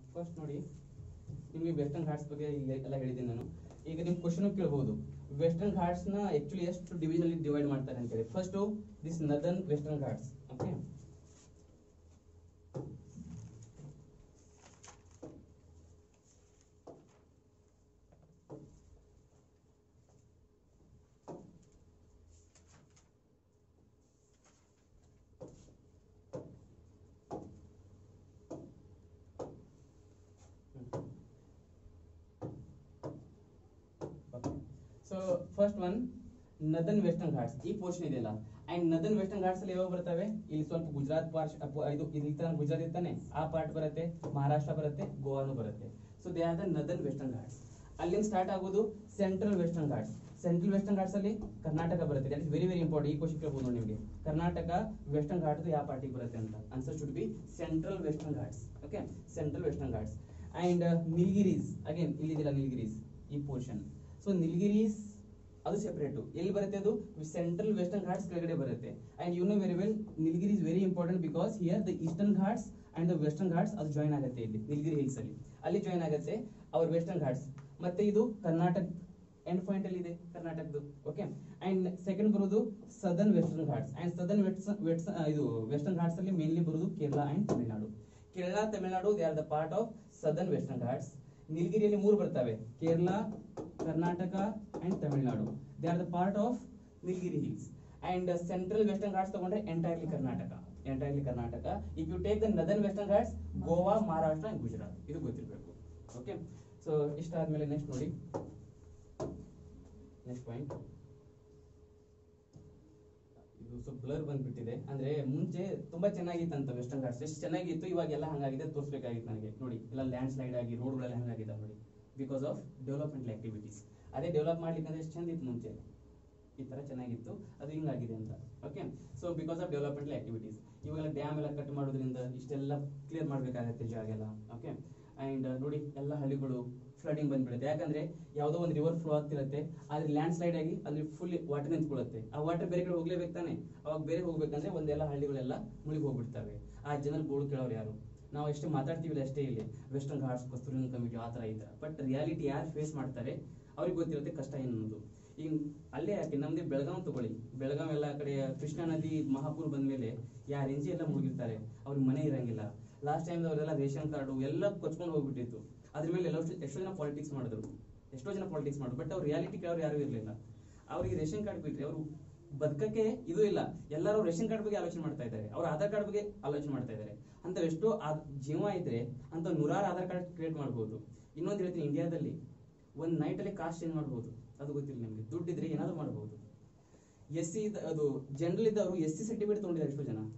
First ನೋಡಿ ನಿಮಗೆ western Ghats ಬಗ್ಗೆ ಈಗ ಎಲ್ಲ ಹೇಳಿದ್ದೀನಿ ನಾನು ಈಗ ನಿಮ್ ಕ್ವಶನ್ ಕೇಳ್ಬೋದು ವೆಸ್ಟರ್ನ್ ಘಾಟ್ಸ್ ನ ಆಕ್ಚುಲಿ ಎಷ್ಟು ಡಿವಿಷನ್ ಅಲ್ಲಿ ಡಿವೈಡ್ ಮಾಡ್ತಾರೆ ಅಂತ ಹೇಳಿ first this northern western ghats okay so first one northern western ghats ಈ ಪೋರ್ಷನ್ ಇದೆಯಲ್ಲ ಅಂಡ್ ನದನ್ ವೆಸ್ಟರ್ನ್ ಘಾಟ್ಸ್ ಅಲ್ಲಿ ಯಾವಾಗ ಬರ್ತವೆ ಇಲ್ಲಿ ಸ್ವಲ್ಪ ಗುಜರಾತ್ ಪಾರ್ಟ್ ಇದು ಇಲ್ಲಿ ತನಕ ಗುಜರಾತ್ ಇರ್ತಾನೆ ಆ ಪಾರ್ಟ್ ಬರುತ್ತೆ ಮಹಾರಾಷ್ಟ್ರ ಬರುತ್ತೆ ಗೋವಾನು ಬರುತ್ತೆ so they are the northern western ghats ಅಲ್ಲಿಂದ ಸ್ಟಾರ್ಟ್ ಆಗೋದು central western ghats central western ghats ಅಲ್ಲಿ ಕರ್ನಾಟಕ ಬರುತ್ತೆ that is very very important ಈ ಕ್ವಶನ್ ಕೇಳ್ಬೋದು ನೋಡಿ ನಿಮಗೆ ಕರ್ನಾಟಕ ವೆಸ್ಟರ್ನ್ ಘಾಟ್ ಯಾವ ಪಾರ್ಟಿಗೆ ಬರುತ್ತೆ ಅಂತ answer should be central western ghats okay central western Ghats and Nilgiris again ಇಲ್ಲಿದಿಲ್ಲ ನಿಲ್ಗಿರೀಸ್ ಈ ಪೋರ್ಷನ್ ಸೊ ನಿಲ್ಗಿರೀಸ್ ಅದು ಸೆಪರೇಟ್ ಎಲ್ಲಿ ಬರುತ್ತೆ ಅದು ಸೆಂಟ್ರಲ್ ವೆಸ್ಟರ್ನ್ ಘಾಟ್ಸ್ ಕೆಳಗಡೆ ಬರುತ್ತೆ and you know very well Nilgiri is very important because here the eastern ghats and the western ghats ಅದು join ಆಗುತ್ತೆ ಇಲ್ಲಿ ನಿಲ್ಗಿರಿ ಹಿಲ್ಸ್ ಅಲ್ಲಿ ಅಲ್ಲಿ ಜಾಯ್ನ್ ಆಗುತ್ತೆ ಅವ್ರ ವೆಸ್ಟರ್ನ್ ಘಾಟ್ಸ್ ಮತ್ತೆ ಇದು ಕರ್ನಾಟಕ ಎಂಡ್ ಪಾಯಿಂಟ್ ಅಲ್ಲಿ ಇದೆ ಕರ್ನಾಟಕದ್ದು ಓಕೆ ಅಂಡ್ ಸೆಕೆಂಡ್ ಬರೋದು southern western Ghats and southern west ಇದು ವೆಸ್ಟರ್ನ್ ಘಾಟ್ಸ್ ಅಲ್ಲಿ ಮೇನ್ಲಿ ಬರೋದು Kerala and Tamil Nadu Kerala Tamil Nadu they are the part of southern western ghats ನೀಲಗಿರಿಯಲ್ಲಿ ಮೂರು ಬರ್ತವೆ Kerala Karnataka and Tamil Nadu they are the part of Nilgiri hills and central western ghats ತಗೊಂಡ್ರೆ entirely Karnataka entirely Karnataka if you take the northern western ghats Goa Maharashtra and Gujarat ಇದು ಗೊತ್ತಿರಬೇಕು okay so ಇಷ್ಟಾದ್ಮೇಲೆ next ನೋಡಿ next point ಇದು ಸ್ವಲ್ಪ ಬ್ಲರ್ ಬಂದ್ಬಿಟ್ಟಿದೆ ಅಂದ್ರೆ ಮುಂಚೆ ತುಂಬಾ ಚೆನ್ನಾಗಿತ್ತಂತ ವೆಸ್ಟರ್ನ್ ಘಾಟ್ಸ್ ಎಷ್ಟು ಚೆನ್ನಾಗಿತ್ತು ಇವಾಗ ಎಲ್ಲ ಹಂಗಾಗಿದೆ ತೋರಿಸ್ಬೇಕಾಗಿತ್ತು ನನಗೆ ನೋಡಿ ಎಲ್ಲ ಲ್ಯಾಂಡ್ ಸ್ಲೈಡ್ ಆಗಿ ರೋಡ್ಗಳೆಲ್ಲ ಹಂಗಾಗಿದೆ ನೋಡಿ ಬಿಕಾಸ್ ಆಫ್ ಡೆವಲಪ್ಮೆಂಟ್ ಆಕ್ಟಿವಿಟೀಸ್ ಅದೇ ಡೆವಲಪ್ ಮಾಡ್ಲಿಕ್ಕೆ ಅಂದ್ರೆ ಎಷ್ಟು ಚಂದ ಇತ್ತು ಮುಂಚೆ ಈ ತರ ಚೆನ್ನಾಗಿತ್ತು ಅದು ಹಿಂಗಾಗಿದೆ ಅಂತ okay so because of development activities ಇವಾಗೆಲ್ಲ ಡ್ಯಾಮ್ ಎಲ್ಲ ಕಟ್ ಮಾಡೋದ್ರಿಂದ ಇಷ್ಟೆಲ್ಲ ಕ್ಲಿಯರ್ ಮಾಡ್ಬೇಕಾಗತ್ತೆ ಜಾಗ ಎಲ್ಲ ಓಕೆ ಅಂಡ್ ನೋಡಿ ಎಲ್ಲ ಹಳ್ಳಿಗಳು ಫ್ಲಡಿಂಗ್ ಬಂದ್ಬಿಡುತ್ತೆ ಯಾಕಂದ್ರೆ ಯಾವುದೋ ಒಂದು ರಿವರ್ ಫ್ಲೋ ಆಗ್ತಿರುತ್ತೆ ಆದ್ರೆ ಲ್ಯಾಂಡ್ ಸ್ಲೈಡ್ ಆಗಿ ಅಲ್ಲಿ ಫುಲ್ ವಾಟರ್ ನಿಂತ್ಕೊಳ್ಳುತ್ತೆ ಆ ವಾಟರ್ ಬೇರೆ ಕಡೆ ಹೋಗ್ಲೇಬೇಕು ತಾನೆ ಅವಾಗ ಬೇರೆ ಹೋಗ್ಬೇಕಂದ್ರೆ ಒಂದೆಲ್ಲ ಹಳ್ಳಿಗಳೆಲ್ಲ ಮುಳುಗಿ ಹೋಗ್ಬಿಡ್ತವೆ ಆ ಜನರು ಗೋಳು ಕೇಳೋರು ಯಾರು ನಾವು ಎಷ್ಟು ಮಾತಾಡ್ತೀವಿ ಅಷ್ಟೇ ಇಲ್ಲಿ ವೆಸ್ಟರ್ನ್ ಘಾಟ್ಸ್ ಕಸ್ತೂರಿನ ಕಮಿಟಿ ಆ ಥರ ಈ ಥರ ಬಟ್ ರಿಯಾಲಿಟಿ ಯಾರು ಫೇಸ್ ಮಾಡ್ತಾರೆ ಅವ್ರಿಗೆ ಗೊತ್ತಿರುತ್ತೆ ಕಷ್ಟ ಏನು ಅನ್ನೋದು ಈಗ ಅಲ್ಲೇ ಯಾಕೆ ನಮ್ದು ಬೆಳಗಾವ್ ತಗೊಳ್ಳಿ ಬೆಳಗಾವ್ ಎಲ್ಲ ಕಡೆ ಕೃಷ್ಣಾ ನದಿ ಮಹಾಪೂರ್ ಬಂದ್ಮೇಲೆ ಯಾ ರೇಂಜಿ ಎಲ್ಲ ಮುಳುಗಿರ್ತಾರೆ ಅವ್ರಿಗೆ ಮನೆ ಇರಂಗಿಲ್ಲ ಲಾಸ್ಟ್ ಟೈಮ್ ಅವರೆಲ್ಲ ರೇಷನ್ ಕಾರ್ಡು ಎಲ್ಲ ಕೊಚ್ಕೊಂಡು ಹೋಗ್ಬಿಟ್ಟಿತ್ತು ಅದ್ರ ಮೇಲೆ ಎಲ್ಲ ಎಷ್ಟೋ ಜನ ಪಾಲಿಟಿಕ್ಸ್ ಮಾಡಿದ್ರು ಎಷ್ಟೋ ಜನ ಪಾಲಿಟಿಕ್ಸ್ ಮಾಡಿದ್ರು ಬಟ್ ಅವ್ರು ರಿಯಾಲಿಟಿ ಕೇಳೋರು ಯಾರು ಇರಲಿಲ್ಲ ಅವ್ರಿಗೆ ರೇಷನ್ ಕಾರ್ಡ್ ಬಿಟ್ರೆ ಅವರು ಬದುಕಕ್ಕೆ ಇದು ಇಲ್ಲ ಎಲ್ಲರೂ ರೇಷನ್ ಕಾರ್ಡ್ ಬಗ್ಗೆ ಆಲೋಚನೆ ಮಾಡ್ತಾ ಇದ್ದಾರೆ ಅವ್ರ ಆಧಾರ್ ಕಾರ್ಡ್ ಬಗ್ಗೆ ಆಲೋಚನೆ ಮಾಡ್ತಾ ಇದ್ದಾರೆ ಅಂತ ಎಷ್ಟೋ ಆ- ಜೀವ ಇದ್ರೆ ಅಂತ ನೂರಾರು ಆಧಾರ್ ಕಾರ್ಡ್ ಕ್ರಿಯೇಟ್ ಮಾಡ್ಬೋದು ಇನ್ನೊಂದು ಹೇಳ್ತೀನಿ ಇಂಡಿಯಾದಲ್ಲಿ ಒಂದ್ ನೈಟ್ ಅಲ್ಲಿ ಕಾಸ್ಟ್ ಚೇಂಜ್ ಮಾಡ್ಬೋದು ಅದು ಗೊತ್ತಿಲ್ಲ ನಿಮ್ಗೆ ದುಡ್ಡಿದ್ರೆ ಏನಾದ್ರು ಮಾಡ್ಬೋದು ಎಸ್ ಸಿ ಅದು ಜನರಲ್ ಇದ್ದವರು ಎಸ್ ಸಿ ಸರ್ಟಿಫಿಕೇಟ್ ತಗೊಂಡಿದ್ದಾರೆ ಎಷ್ಟೋ ಜನ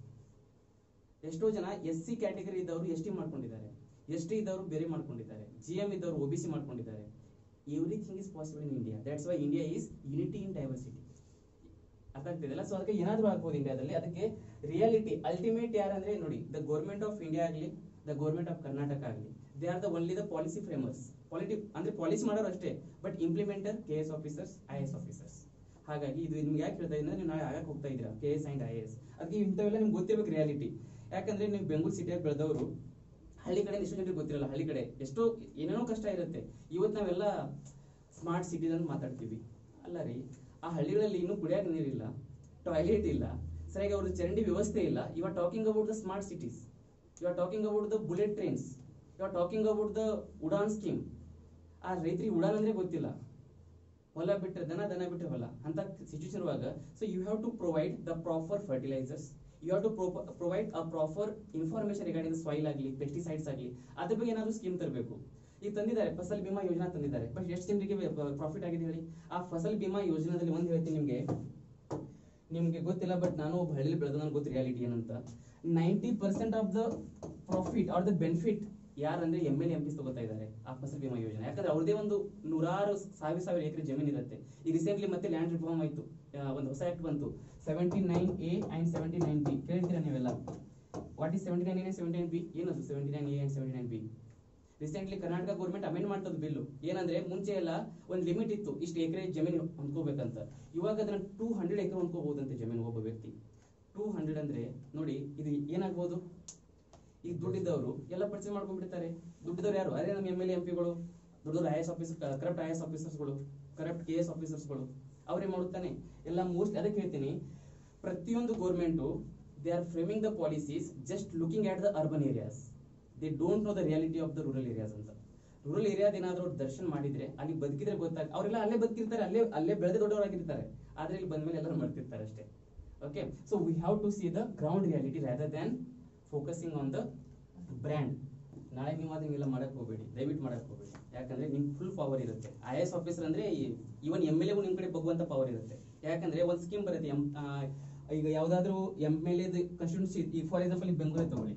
ಎಷ್ಟೋ ಜನ ಎಸ್ ಸಿ ಕ್ಯಾಟಗರಿ ಇದ್ದವರು ಎಸ್ ಟಿ ಮಾಡ್ಕೊಂಡಿದ್ದಾರೆ ಎಸ್ ಟಿ ಇದ್ದವರು ಬೇರೆ ಮಾಡ್ಕೊಂಡಿದ್ದಾರೆ ಜಿ ಎಂ ಇದ್ದವರು ಒ ಬಿ ಸಿ ಮಾಡ್ಕೊಂಡಿದ್ದಾರೆ everything is possible in India that's why India is unity in diversity ಅರ್ಥ ಆಗ್ತಿದೆಯಲ್ಲ ಸೊ ಅದಕ್ಕೆ ಏನಾದ್ರೂ ಆಗ್ಬೋದು ಇಂಡಿಯಾದಲ್ಲಿ ಅದಕ್ಕೆ ರಿಯಾಲಿಟಿ ಅಲ್ಟಿಮೇಟ್ ಯಾರಂದ್ರೆ ನೋಡಿ ದ ಗೌರ್ಮೆಂಟ್ ಆಫ್ ಇಂಡಿಯಾ ಆಗಲಿ ದ ಗೌರ್ಮೆಂಟ್ ಆಫ್ ಕರ್ನಾಟಕ ಆಗಲಿ they are the only the policy framers polity ಅಂದ್ರೆ ಪಾಲಿಸಿ ಮಾಡೋರು ಅಷ್ಟೇ but implementer K S officers I S officers ಹಾಗಾಗಿ ಇದು ನಿಮ್ಗೆ ಯಾಕೆ ಹೇಳ್ತಾ ಇದ್ದೀನಿ ನೀವು ನಾಳೆ ಆಗಕ್ಕೆ ಹೋಗ್ತಾ ಇದ್ದೀರಾ K S and I S ಅದಕ್ಕೆ ಇಂಥವೆಲ್ಲ ನಿಮ್ಗೆ ಗೊತ್ತಿರ್ಬೇಕು ರಿಯಾಲಿಟಿ ಯಾಕಂದ್ರೆ ನೀವು ಬೆಂಗಳೂರು ಸಿಟಿಯಾಗಿ ಬೆಳೆದವರು ಹಳ್ಳಿ ಕಡೆ ಎಷ್ಟು ಜನರಿಗೆ ಗೊತ್ತಿರಲ್ಲ ಹಳ್ಳಿ ಕಡೆ ಎಷ್ಟೋ ಏನೇನೋ ಕಷ್ಟ ಇರುತ್ತೆ ಇವತ್ತು ನಾವೆಲ್ಲ ಸ್ಮಾರ್ಟ್ ಸಿಟೀಸ್ ಅಂತ ಮಾತಾಡ್ತೀವಿ ಅಲ್ಲ ರೀ ಆ ಹಳ್ಳಿಗಳಲ್ಲಿ ಇನ್ನೂ ಕುಡಿಯಕ್ಕೆ ನೀರಿಲ್ಲ ಟಾಯ್ಲೆಟ್ ಇಲ್ಲ ಸರಿಯಾಗಿ ಅವ್ರದ್ದು ಚರಂಡಿ ವ್ಯವಸ್ಥೆ ಇಲ್ಲ you are talking about the smart cities you are talking about the bullet trains you are talking about the Udan scheme ಆ ರೈತರಿಗೆ ಉಡಾನ್ ಅಂದ್ರೆ ಗೊತ್ತಿಲ್ಲ ಹೊಲ ಬಿಟ್ಟರೆ ದನ ದನ ಬಿಟ್ಟರೆ ಹೊಲ ಅಂತ ಸಿಚುವೇಶನ್ ಇರುವಾಗ so you have to provide the proper fertilisers you have to provide a proper information regarding soil ಆಗಲಿ ಪೆಸ್ಟಿಸೈಡ್ಸ್ ಆಗಲಿ ಅದ್ರ ಬಗ್ಗೆ ಏನಾದ್ರು ಸ್ಕೀಮ್ ತರಬೇಕು ಈಗ ತಂದಿದ್ದಾರೆ ಫಸಲ್ ಬಿಮಾ ಯೋಜನಾ ತಂದಿದ್ದಾರೆ ಬಟ್ ಎಷ್ಟು ಜನರಿಗೆ ಪ್ರಾಫಿಟ್ ಆಗಿದೆ ಹೇಳಿ ಆ ಫಸಲ್ ಬಿಮಾ ಯೋಜನಾದಲ್ಲಿ ಒಂದು ಹೇಳ್ತೀನಿ ನಿಮಗೆ ನಿಮ್ಗೆ ಗೊತ್ತಿಲ್ಲ ಬಟ್ ನಾನು ಒಬ್ಬ ಹಳ್ಳಿ ಬೆಳೆದ ನನಗೆ ಗೊತ್ತು ರಿಯಾಲಿಟಿ ಏನಂತ ninety percent of the profit or the benefit ಯಾರಂದ್ರೆ ಎಮ್ ಎಲ್ ಎಂ ಪಿಸ್ ತಗೋತಾ ಇದ್ದಾರೆ ಆ ಫಸಲ್ ಬಿಮಾ ಯೋಜನೆ ಯಾಕಂದ್ರೆ ಅವ್ರದೇ ಒಂದು ನೂರಾರು ಸಾವಿರ ಸಾವಿರ ಎಕರೆ ಜಮೀನು ಇರುತ್ತೆ ಈಗ ರೀಸೆಂಟ್ಲಿ ಮತ್ತೆ ಲ್ಯಾಂಡ್ ರಿಫಾರ್ಮ್ ಆಯ್ತು ಆ, ಒಂದು ಹೊಸ ಆಕ್ಟ್ ಬಂತು seventy nine A and seventy nine B ಕೇಳ್ತೀರಾ ನೀವೆಲ್ಲ what is seventy nine A seventy nine B ಏನದು seventy nine A and seventy nine B recently Karnataka government amend ಮಾಡ್ತದ ಬಿಲ್ಲು ಏನಂದ್ರೆ ಮುಂಚೆ ಎಲ್ಲ ಒಂದು ಲಿಮಿಟ್ ಇತ್ತು ಇಷ್ಟು ಎಕರೆ ಜಮೀನು ಹೊಂದ್ಕೋಬೇಕಂತ ಇವಾಗ ಅದನ್ನ ಟೂ ಹಂಡ್ರೆಡ್ ಎಕರೆ ಹೊಂದ್ಕೋಬಹುದಂತೆ ಜಮೀನು ಒಬ್ಬ ವ್ಯಕ್ತಿ ಟೂ ಹಂಡ್ರೆಡ್ ಅಂದ್ರೆ ನೋಡಿ ಇದು ಏನಾಗ್ಬೋದು ಈಗ ದುಡ್ಡಿದ್ದವರು ಎಲ್ಲ ಪರ್ಚೇಸ್ ಮಾಡ್ಕೊಂಡ್ಬಿಡ್ತಾರೆ ದುಡ್ಡಿದವ್ರು ಯಾರು ಅದೇ ನಮ್ಮ ಎಮ್ ಎಲ್ ಎಂ ಪಿಗಳು ದುಡ್ಡವ್ರು I S officer corrupt I S ಆಫೀಸರ್ಸ್ಗಳು ಕರಪ್ಟ್ ಕೆ ಎಸ್ ಆಫೀಸರ್ಸ್ಗಳು ಅವ್ರೇ ಮಾಡುತ್ತಾನೆ ಎಲ್ಲ ಮೋಸ್ಟ್ ಅದಕ್ಕೆ ಹೇಳ್ತೀನಿ ಪ್ರತಿಯೊಂದು government they are framing the policies just looking at the urban areas they don't know the reality of the rural areas ಅಂತ rural ಏರಿಯಾದ ಏನಾದ್ರು ಅವ್ರು ದರ್ಶನ ಮಾಡಿದ್ರೆ ಅಲ್ಲಿ ಬದುಕಿದ್ರೆ ಗೊತ್ತಾಗ ಅವರೆಲ್ಲ ಅಲ್ಲೇ ಬದುಕಿರ್ತಾರೆ ಅಲ್ಲೇ ಅಲ್ಲೇ ಬೆಳೆದ ದೊಡ್ಡವರಾಗಿರ್ತಾರೆ ಆದ್ರೆ ಇಲ್ಲಿ ಬಂದ್ಮೇಲೆ ಎಲ್ಲರೂ ಮಾಡ್ತಿರ್ತಾರೆ ಅಷ್ಟೇ okay so we have to see the ground reality rather than focusing on the brand ನಾಳೆ ನೀವು ಅದನ್ನೆಲ್ಲ ಮಾಡಕ್ ಹೋಗಬೇಡಿ ದಯವಿಟ್ಟು ಮಾಡಕ್ ಹೋಗಬೇಡಿ ಯಾಕಂದ್ರೆ ನಿಮ್ಗೆ ಫುಲ್ ಪವರ್ ಇರುತ್ತೆ ಐ ಎಸ್ ಆಫೀಸರ್ ಅಂದ್ರೆ ಇವನ್ ಎಮ್ ಎಲ್ ಎಗೂ ನಿಮ್ ಕಡೆ ಬಗ್ಗುವಂತ ಪವರ್ ಇರುತ್ತೆ ಯಾಕಂದ್ರೆ ಒಂದ್ ಸ್ಕೀಮ್ ಬರುತ್ತೆ ಎಂ ಆ, ಈಗ ಯಾವ್ದಾದ್ರು ಎಮ್ ಎಲ್ ಎ ಕಾನ್ಸ್ಟಿಟ್ಯೂನ್ಸಿ ಈಗ ಫಾರ್ ಎಕ್ಸಾಂಪಲ್ ಈಗ ಬೆಂಗಳೂರೇ ತಗೊಳ್ಳಿ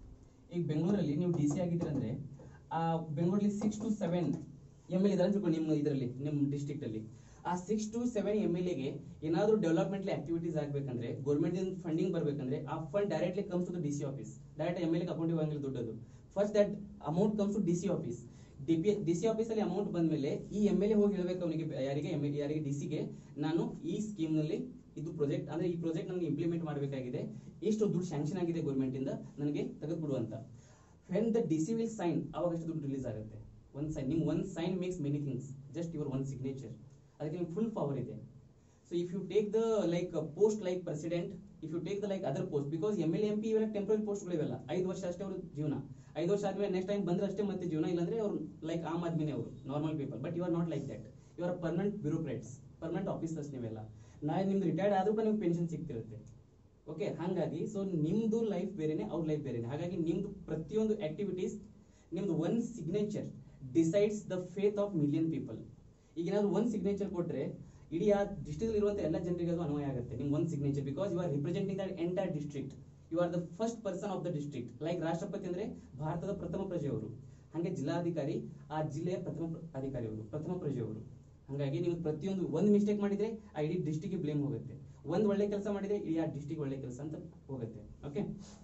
ಈಗ ಬೆಂಗಳೂರಲ್ಲಿ ನೀವು ಡಿ ಸಿ ಆಗಿದ್ರೆ ಅಂದ್ರೆ ಆ ಬೆಂಗಳೂರಲ್ಲಿ six to seven M L ಇದ್ದಾರೆ ಅನ್ಕೊಳ್ಳಿ ನಿಮ್ಮ ಇದರಲ್ಲಿ ನಿಮ್ಮ ಡಿಸ್ಟ್ರಿಕ್ಟ್ ಅಲ್ಲಿ ಆ six to seven M L ಎಗೆ ಏನಾದ್ರು ಡೆವಲಪ್ಮೆಂಟ್ ಆಕ್ಟಿವಿಟೀಸ್ ಆಗ್ಬೇಕಂದ್ರೆ ಗೌರ್ಮೆಂಟ್ ಫಂಡಿಂಗ್ ಬರ್ಬೇಕಂದ್ರೆ ಆ fund directly comes to the D C office direct M L ಅಕೌಂಟಿಗೆ ಹೋಗಂಗಿಲ್ಲ ದುಡ್ಡದು first that amount comes to D C office D P D C office ಅಲ್ಲಿ amount ಬಂದ್ಮೇಲೆ ಈ ಎಮ್ ಎಲ್ ಎ ಹೋಗಿ ಹೇಳ್ಬೇಕು ಅವನಿಗೆ ಯಾರಿಗೆ ಎಮ್ ಯಾರಿಗೆ ಡಿ ಸಿಗೆ ನಾನು ಈ ಸ್ಕೀಮ್ ನಲ್ಲಿ ಇದು ಪ್ರಾಜೆಕ್ಟ್ ಅಂದ್ರೆ ಈ ಪ್ರಾಜೆಕ್ಟ್ ನನಗೆ ಇಂಪ್ಲಿಮೆಂಟ್ ಮಾಡಬೇಕಾಗಿದೆ ಎಷ್ಟು ದುಡ್ಡು ಸ್ಯಾಂಕ್ಷನ್ ಆಗಿದೆ ಗೌರ್ಮೆಂಟ್ ಇಂದ ನನಗೆ ತೆಗೆದುಬಿಡು ಅಂತ when the D C will sign ಅವಾಗ ಅಷ್ಟು ದುಡ್ಡು ರಿಲೀಸ್ ಆಗುತ್ತೆ ಒಂದ್ ಸೈನ್ ನಿಮ್ one sign makes many things just your one signature ಅದಕ್ಕೆ ನಿಮ್ಗೆ ಫುಲ್ ಪವರ್ ಇದೆ so if you take the like post like president if you take the like other post because M L M P ಇವೆಲ್ಲ temporary ಪೋಸ್ಟ್ಗಳು ಇವೆಲ್ಲ ಐದು ವರ್ಷ ಅಷ್ಟೇ ಅವ್ರ ಜೀವನ ಐದು ವರ್ಷ ಆದ್ಮೇಲೆ ನೆಕ್ಸ್ಟ್ ಟೈಮ್ ಬಂದ್ರೆ ಅಷ್ಟೇ ಮತ್ತೆ ಜೀವನ ಇಲ್ಲಾಂದ್ರೆ ಅವ್ರು ಲೈಕ್ ಆಮ್ ಆದ್ಮಿನೇ ಅವರು normal people but you are not like that you are permanent bureaucrats permanent officers ನೀವೆಲ್ಲ ನಾಳೆ ನಿಮ್ದು ರಿಟೈರ್ಡ್ ಆದ್ರೂ ಕೂಡ ನಿಮ್ಗೆ ಪೆನ್ಷನ್ ಸಿಗ್ತಿರುತ್ತೆ ಓಕೆ ಹಾಗಾಗಿ ಸೊ ನಿಮ್ದು ಲೈಫ್ ಬೇರೆನೆ ಅವ್ರ ಲೈಫ್ ಬೇರೆನೆ ಹಾಗಾಗಿ ನಿಮ್ದು ಪ್ರತಿಯೊಂದು ಆಕ್ಟಿವಿಟೀಸ್ ನಿಮ್ದು one signature decides the fate of million people ಈಗ ಏನಾದ್ರು ಒಂದ್ ಸಿಗ್ನೇಚರ್ ಕೊಟ್ರೆ ಇಡೀ ಆ ಡಿಸ್ಟ್ರಿಕ್ಟ್ ಇರುವಂತ ಎಲ್ಲ ಜನರಿಗೆ ಅದು ಅನ್ವಯ ಆಗುತ್ತೆ ನಿಮ್ ಒಂದ್ signature because you are representing that entire district you are the first person of the district like ರಾಷ್ಟ್ರಪತಿ ಅಂದ್ರೆ ಭಾರತದ ಪ್ರಥಮ ಪ್ರಜೆಯವರು ಹಾಗೆ ಜಿಲ್ಲಾಧಿಕಾರಿ ಆ ಜಿಲ್ಲೆಯ ಪ್ರಥಮ ಪ್ರ- ಅಧಿಕಾರಿಯವರು ಪ್ರಥಮ ಪ್ರಜೆಯವರು ಹಾಗಾಗಿ ನೀವು ಪ್ರತಿಯೊಂದು ಒಂದ್ ಮಿಸ್ಟೇಕ್ ಮಾಡಿದ್ರೆ ಆ ಇಡೀ ಡಿಸ್ಟಿಕ್ ಬ್ಲೇಮ್ ಹೋಗುತ್ತೆ ಒಂದ್ ಒಳ್ಳೆ ಕೆಲಸ ಮಾಡಿದ್ರೆ ಇಡೀ ಆ ಡಿಸ್ಟಿಕ್ ಒಳ್ಳೆ ಕೆಲಸ ಅಂತ ಹೋಗುತ್ತೆ ಓಕೆ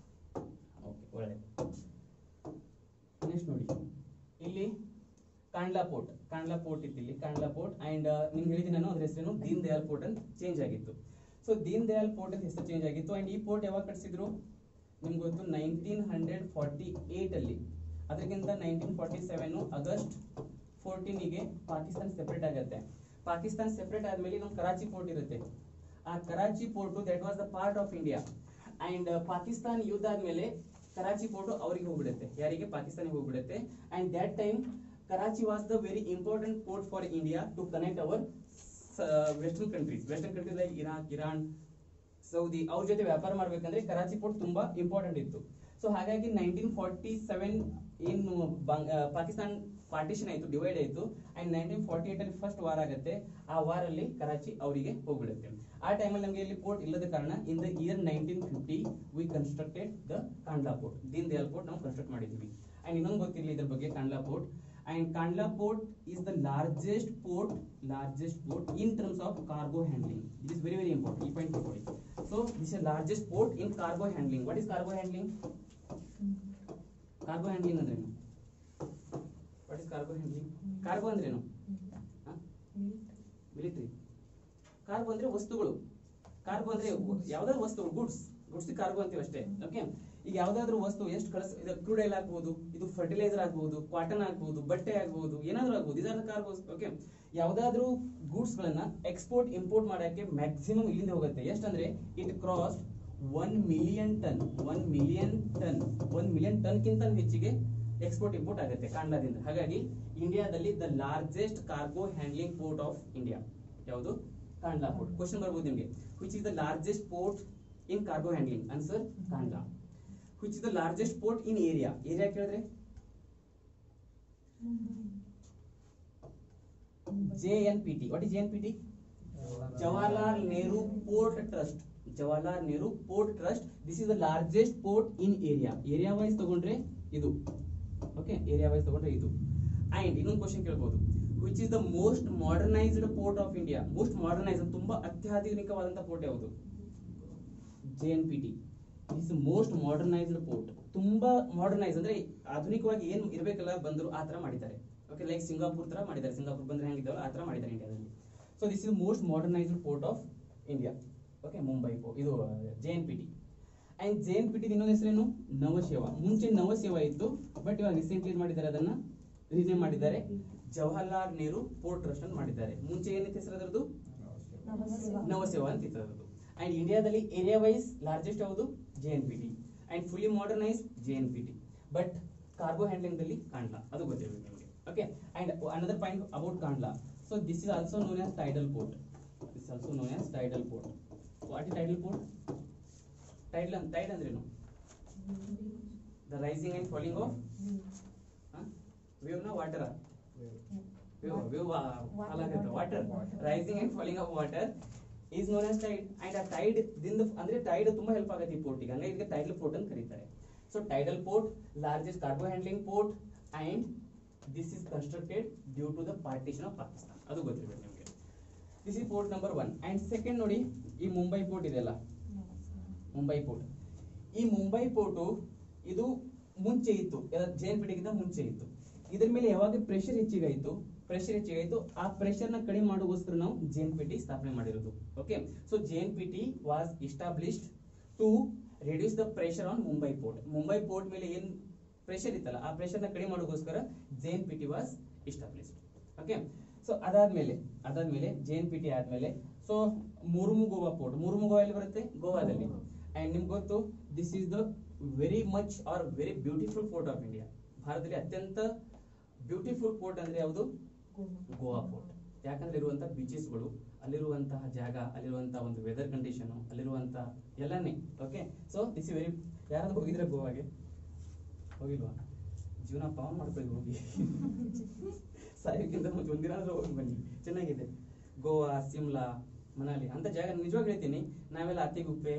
ಓಕೆ ಒಳ್ಳೆ ನೆಕ್ಸ್ಟ್ ನೋಡಿ ಇಲ್ಲಿ ಕಾಂಡ್ಲಾ ಪೋರ್ಟ್ ಕಾಂಡ್ಲಾ ಪೋರ್ಟ್ ಇತ್ತು ಇಲ್ಲಿ ಕಾಂಡ್ಲಾ ಪೋರ್ಟ್ ಅಂಡ್ ನಿಮ್ಗೆ ಹೇಳಿದ್ದೀನಿ ನಾನು ಅದ್ರ ಹೆಸರೇನು ದೀನ್ ದಯಾಲ್ ಪೋರ್ಟ್ ಅಂತ ಚೇಂಜ್ ಆಗಿತ್ತು ಸೊ ದೀನ್ ದಯಾಲ್ ಪೋರ್ಟ್ ಅಂತ ಹೆಸರು ಚೇಂಜ್ ಆಗಿತ್ತು ಅಂಡ್ ಈ ಪೋರ್ಟ್ ಯಾವಾಗ ಕಟ್ಸಿದ್ರು ನಿಮ್ಗೆ ಗೊತ್ತು ನೈನ್ಟೀನ್ ಹಂಡ್ರೆಡ್ ಫಾರ್ಟಿ ಏಟ್ ಅಲ್ಲಿ ಅದಕ್ಕಿಂತ ನೈನ್ಟೀನ್ ಫಾರ್ಟಿ ಸೆವೆನ್ ಆಗಸ್ಟ್ ಫೋರ್ಟೀನಿಗೆ ಪಾಕಿಸ್ತಾನ ಸೆಪರೇಟ್ ಆಗುತ್ತೆ ಪಾಕಿಸ್ತಾನ ಸೆಪರೇಟ್ ಆದ್ಮೇಲೆ ನಮ್ಮ ಕರಾಚಿ ಪೋರ್ಟ್ ಇರುತ್ತೆ ಆ Karachi port that was the part of India and Pakistan ಯುದ್ಧ ಆದ್ಮೇಲೆ ಕರಾಚಿ ಪೋರ್ಟ್ ಅವರಿಗೆ ಹೋಗ್ಬಿಡುತ್ತೆ ಯಾರಿಗೆ ಪಾಕಿಸ್ತಾನಿಗೆ ಹೋಗ್ಬಿಡುತ್ತೆ and that time Karachi was the very important port for India to connect our western countries western countries like Iraq Iran Saudi ಅವ್ರ ಜೊತೆ ವ್ಯಾಪಾರ ಮಾಡ್ಬೇಕಂದ್ರೆ ಕರಾಚಿ ಪೋರ್ಟ್ ತುಂಬಾ ಇಂಪಾರ್ಟೆಂಟ್ ಇತ್ತು ಸೊ ಹಾಗಾಗಿ ನೈನ್ಟೀನ್ ಫಾರ್ಟಿ ಸೆವೆನ್ ಏನು ಬಂಗ್- ಆ, ಪಾಕಿಸ್ತಾನ್ ಪಾರ್ಟಿಷನ್ ಆಯ್ತು ಡಿವೈಡ್ ಆಯ್ತು ಅಂಡ್ ನೈನ್ಟೀನ್ ಫಾರ್ಟಿ ಏಟ್ ಅಲ್ಲಿ ಫಸ್ಟ್ ವಾರ್ ಆಗುತ್ತೆ ಆ ವಾರಲ್ಲಿ ಕರಾಚಿ ಅವರಿಗೆ ಹೋಗ್ಬಿಡುತ್ತೆ ಆ ಟೈಮಲ್ಲಿ ನಮಗೆ ಇಲ್ಲಿ ಪೋರ್ಟ್ ಇಲ್ಲದ ಕಾರಣ in the year nineteen fifty we constructed the Kandla port Deen Dayal port ನಾವು ಕನ್ಸ್ಟ್ರಕ್ಟ್ ಮಾಡಿದ್ವಿ ಅಂಡ್ ಇನ್ನೊಂದು ಗೊತ್ತಿರಲಿ ಇದ್ರ ಬಗ್ಗೆ Kandla port and Kandla port is the largest port largest port in terms of cargo handling it is very very important ಈ point ಕೊಡಿ so this is the largest port in cargo handling what is cargo handling cargo handling ಅಂದ್ರೇನು what is cargo handling cargo ಅಂದ್ರೇನು military cargo ಅಂದ್ರೆ ವಸ್ತುಗಳು cargo ಅಂದ್ರೆ ಯಾವ್ದಾದ್ರು ವಸ್ತು goods goods cargo ಅಂತೀವಿ ಅಷ್ಟೇ ಓಕೆ ಈಗ ಯಾವ್ದಾದ್ರು ವಸ್ತು ಎಷ್ಟು ಕಳಿಸ್ ಇದು ಕ್ರೂಡ್ ಆಯಿಲ್ ಆಗ್ಬೋದು ಇದು ಫರ್ಟಿಲೈಸರ್ ಆಗ್ಬೋದು ಕಾಟನ್ ಆಗ್ಬೋದು ಬಟ್ಟೆ ಆಗ್ಬೋದು ಏನಾದ್ರೂ ಆಗ್ಬೋದು ಇದರ ಕಾರ್ಗೋಸ್ ಓಕೆ ಯಾವ್ದಾದ್ರು ಗೂಡ್ಸ್ ಗಳನ್ನ ಎಕ್ಸ್ಪೋರ್ಟ್ ಇಂಪೋರ್ಟ್ ಮಾಡಕ್ಕೆ ಮ್ಯಾಕ್ಸಿಮಮ್ ಇಲ್ಲಿಂದ ಹೋಗುತ್ತೆ ಎಷ್ಟಂದ್ರೆ it cross one million ton one million ton one million ton ಕಿಂತ ಹೆಚ್ಚಿಗೆ ಎಕ್ಸ್ಪೋರ್ಟ್ ಇಂಪೋರ್ಟ್ ಆಗುತ್ತೆ ಕಾಂಡ್ಲಾದಿಂದ ಹಾಗಾಗಿ ಇಂಡಿಯಾದಲ್ಲಿ the largest cargo handling port of India ಯಾವುದು ಕಾಂಡ್ಲಾ ಪೋರ್ಟ್ ಕ್ವಶನ್ ಬರ್ಬೋದು ನಿಮಗೆ which is the largest port in cargo handling answer Kandla which is the largest port in area area ಕೇಳಿದ್ರೆ J N P T what is J N P T Jawaharlal Nehru port trust Jawaharlal Nehru port trust this is the largest port in area area wise ತಗೊಂಡ್ರೆ ಇದು okay area wise ತಗೊಂಡ್ರೆ ಇದು and ಇನ್ನೊಂದು question ಕೇಳ್ಬೋದು which is the most modernised port of India most modernise ತುಂಬಾ ಅತ್ಯಾಧುನಿಕವಾದಂತ port ಯಾವುದು J N P T is most modernised port ತುಂಬಾ ಮಾಡರ್ನೈಸ್ ಅಂದ್ರೆ ಆಧುನಿಕವಾಗಿ ಏನ್ ಇರ್ಬೇಕಲ್ಲ ಬಂದ್ರು ಆ ತರ ಮಾಡಿದ್ದಾರೆ ಓಕೆ ಲೈಕ್ ಸಿಂಗಾಪುರ್ ತರ ಮಾಡಿದ್ದಾರೆ ಸಿಂಗಾಪುರ್ ಬಂದ್ರೆ ಹೆಂಗಿದಾವಲ್ಲ ಆ ತರ ಮಾಡಿದ್ದಾರೆ ಇಂಡಿಯಾದಲ್ಲಿ so this is most modernised port of India okay Mumbai ಪೋ ಇದು J N P T and J N P T ಇನ್ನೊಂದು ಹೆಸರೇನು ನವಸೇವಾ ಮುಂಚೆ ನವಸೇವಾ ಇತ್ತು ಬಟ್ ಇವಾಗ ರೀಸೆಂಟ್ಲಿ ಏನ್ ಮಾಡಿದ್ದಾರೆ ಅದನ್ನ ರಿನೇಮ್ ಮಾಡಿದ್ದಾರೆ ಜವಾಹರ್ಲಾಲ್ ನೆಹರು ಪೋರ್ಟ್ ಟ್ರಸ್ಟ್ ಅನ್ನು ಮಾಡಿದ್ದಾರೆ ಮುಂಚೆ ಏನಿತ್ತು ಹೆಸರು ಅದರದ್ದು ನವಸೇವಾ ಅಂತ ಇತ್ತು ಅದರದ್ದು ಅಂಡ್ ಇಂಡಿಯಾದಲ್ಲಿ ಏರಿಯಾ ವೈಸ್ ಲಾರ್ಜೆಸ್ಟ್ ಯಾವುದು J N P T and fully modernise J N P T but cargo handling ದಲ್ಲಿ ಕಾಣ್ಲಾ ಅದು ಗೊತ್ತಿರಬೇಕು ನಿಮಗೆ okay and another point about Kandla so this is also known as tidal port this also known as tidal port what is tidal port tidal tide ಅಂದ್ರೇನು the rising and falling of wave ನ water wave wave water rising and falling of water is known as tide and ಆ tide ದಿಂದ ಅಂದ್ರೆ Tide ತುಂಬಾ help ಆಗುತ್ತೆ ಈ ಪೋರ್ಟಿಗೆ ಹಂಗಾಗಿ ಇದಕ್ಕೆ ಟೈಡಲ್ ಪೋರ್ಟ್ ಅಂತ ಕರೀತಾರೆ so tidal port largest cargo handling port and this is constructed due to the partition of Pakistan ಅದು ಗೊತ್ತಿರಬೇಕು ನಿಮಗೆ this is port number one and second ನೋಡಿ ಈ ಮುಂಬೈ ಪೋರ್ಟ್ ಇದೆಯಲ್ಲ ಮುಂಬೈ ಪೋರ್ಟ್ ಈ ಮುಂಬೈ ಪೋರ್ಟು ಇದು ಮುಂಚೆ ಇತ್ತು ಜೆ ಎನ್ ಪಿಟಿಗಿಂತ ಮುಂಚೆ ಇತ್ತು ಇದ್ರ ಮೇಲೆ ಯಾವಾಗ ಪ್ರೆಷರ್ ಹೆಚ್ಚಿಗಾಯ್ತು ಪ್ರೆಷರ್ ಹೆಚ್ಚಿಗಾಯ್ತು ಆ ಪ್ರೆಷರ್ ನ ಕಡಿಮೆ ಮಾಡೋಗೋಸ್ಕರ ನಾವು ಜೆ ಎನ್ ಪಿ ಟಿ ಸ್ಥಾಪನೆ ಮಾಡಿರೋದು okay so J N P T was established to reduce the pressure on Mumbai port Mumbai port ಮೇಲೆ ಏನ್ ಪ್ರೆಷರ್ ಇತ್ತಲ್ಲ ಆ ಪ್ರೆಷರ್ ನ ಕಡಿಮೆ ಮಾಡೋಗೋಸ್ಕರ J N P T was established okay so ಅದಾದ್ಮೇಲೆ ಅದಾದ್ಮೇಲೆ ಜೆ ಎನ್ ಪಿ ಟಿ ಆದ್ಮೇಲೆ so Mormugao port Mormugao ಎಲ್ಲಿ ಬರುತ್ತೆ ಗೋವಾದಲ್ಲಿ ಅಂಡ್ ನಿಮ್ಗೆ ಗೊತ್ತು this is the very much are very beautiful port of India ಭಾರತದಲ್ಲಿ ಅತ್ಯಂತ ಬ್ಯೂಟಿಫುಲ್ ಪೋರ್ಟ್ ಅಂದ್ರೆ ಯಾವುದು ಗೋವಾ ಪೋರ್ಟ್ ಯಾಕಂದ್ರೆ ಇರುವಂತಹ ಬೀಚಸ್ಗಳು ಅಲ್ಲಿರುವಂತಹ ಜಾಗ ಅಲ್ಲಿರುವಂತಹ ಒಂದು ವೆದರ್ ಕಂಡೀಷನ್ ಅಲ್ಲಿರುವಂತಹ ಎಲ್ಲಾನೇ ಓಕೆ ಸೊ ದಿಸ್ ವೆರಿ ಯಾರಾದ್ರೂ ಹೋಗಿದ್ರೆ ಗೋವಾಗೆ ಹೋಗಿಲ್ವಾ ಜೀವನ ಪಾವನ್ ಮಾಡ್ಕೊಳ್ಳಿ ಹೋಗಿ ಸಾಯೋಕ್ಕಿಂತ ಮುಂಚೆ ಒಂದಿನಾದ್ರೂ ಹೋಗಿ ಬನ್ನಿ ಚೆನ್ನಾಗಿದೆ ಗೋವಾ ಸಿಮ್ಲಾ ಮನಾಲಿ ಅಂತ ಜಾಗ ನಿಜವಾಗಿ ಹೇಳ್ತೀನಿ ನಾವೆಲ್ಲ ಅತ್ತಿಗುಪ್ಪೆ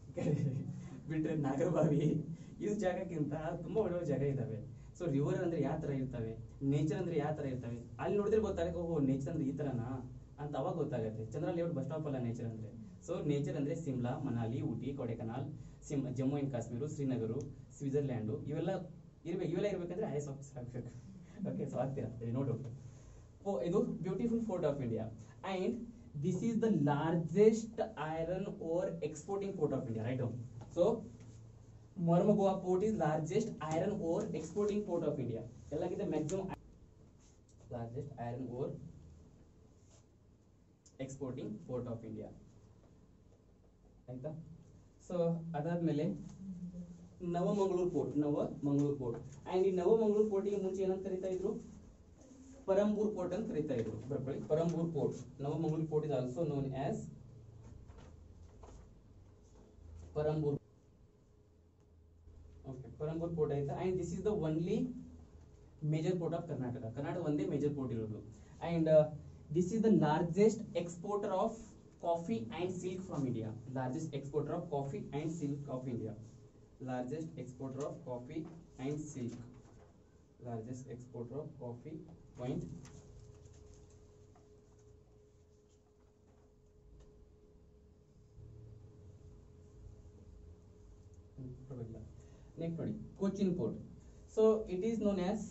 ಬಿಟ್ರೆ ನಾಗರಬಾವಿ ಇದು ಜಾಗಕ್ಕಿಂತ ತುಂಬಾ ಒಳ್ಳೆ ಒಳ್ಳೆ ಜಾಗ ಇದಾವೆ ಸೊ ರಿವರ್ ಅಂದ್ರೆ ಯಾವ ತರ ಇರ್ತವೆ ನೇಚರ್ ಅಂದ್ರೆ ಯಾವ ತರ ಇರ್ತವೆ ಅಲ್ಲಿ ನೋಡಿದ್ರೆ ಗೊತ್ತಾಗುತ್ತೆ ಓಹೋ ನೇಚರ್ ಅಂದ್ರೆ ಈ ತರನಾ ಅಂತ ಅವಾಗ ಗೊತ್ತಾಗುತ್ತೆ ಚಂದ್ರ ಲೇಔಟ್ ಬಸ್ ಸ್ಟಾಪ್ ಅಲ್ಲ ನೇಚರ್ ಅಂದ್ರೆ ಸೊ ನೇಚರ್ ಅಂದ್ರೆ ಸಿಮ್ಲಾ ಮನಾಲಿ ಊಟಿ ಕೊಡೆಕನಾಲ್ ಸಿಮ್ ಜಮ್ಮು ಅಂಡ್ ಕಾಶ್ಮೀರ ಶ್ರೀನಗರು ಸ್ವಿಟ್ಜರ್ಲ್ಯಾಂಡು ಇವೆಲ್ಲ ಇರ್ಬೇಕು ಇವೆಲ್ಲ ಇರ್ಬೇಕಂದ್ರೆ ಐ ಎಸ್ ಆಫೀಸರ್ ಆಗ್ಬೇಕು ಓಕೆ ಸೊ ಆಗ್ತೀರಾ ನೋ ಡೌಟ್ ಓ ಇದು beautiful port of India and this is the largest iron ore exporting port of India right so Mormugao port is largest iron ore exporting port of India. ಎಲ್ಲಕ್ಕಿಂತ maximum largest iron ore exporting port of India. ಆಯ್ತಾ so ಅದಾದ್ಮೇಲೆ Navamangaluru port Navamangaluru port and ಈ ನವಮಂಗಳೂರು ಪೋರ್ಟಿಗೆ ಮುಂಚೆ ಏನಂತ ಕರಿತಾ ಇದ್ರು ಪರಂಬೂರ್ port ಅಂತ ಕರಿತಾ ಇದ್ರು ಬರ್ಕೊಳ್ಳಿ Panambur port Navamangaluru port is also known as Panambur okay Panambur port ಆಯ್ತಾ and this is the only major port of Karnataka Karnataka ಒಂದೇ ಮೇಜರ್ ಪೋರ್ಟ್ ಇರೋದು and this is the largest exporter of coffee and silk from India largest exporter of coffee and silk of India largest exporter of coffee and silk largest exporter of coffee point ಪರವಾಗಿಲ್ಲ next ನೋಡಿ Cochin port so it is known as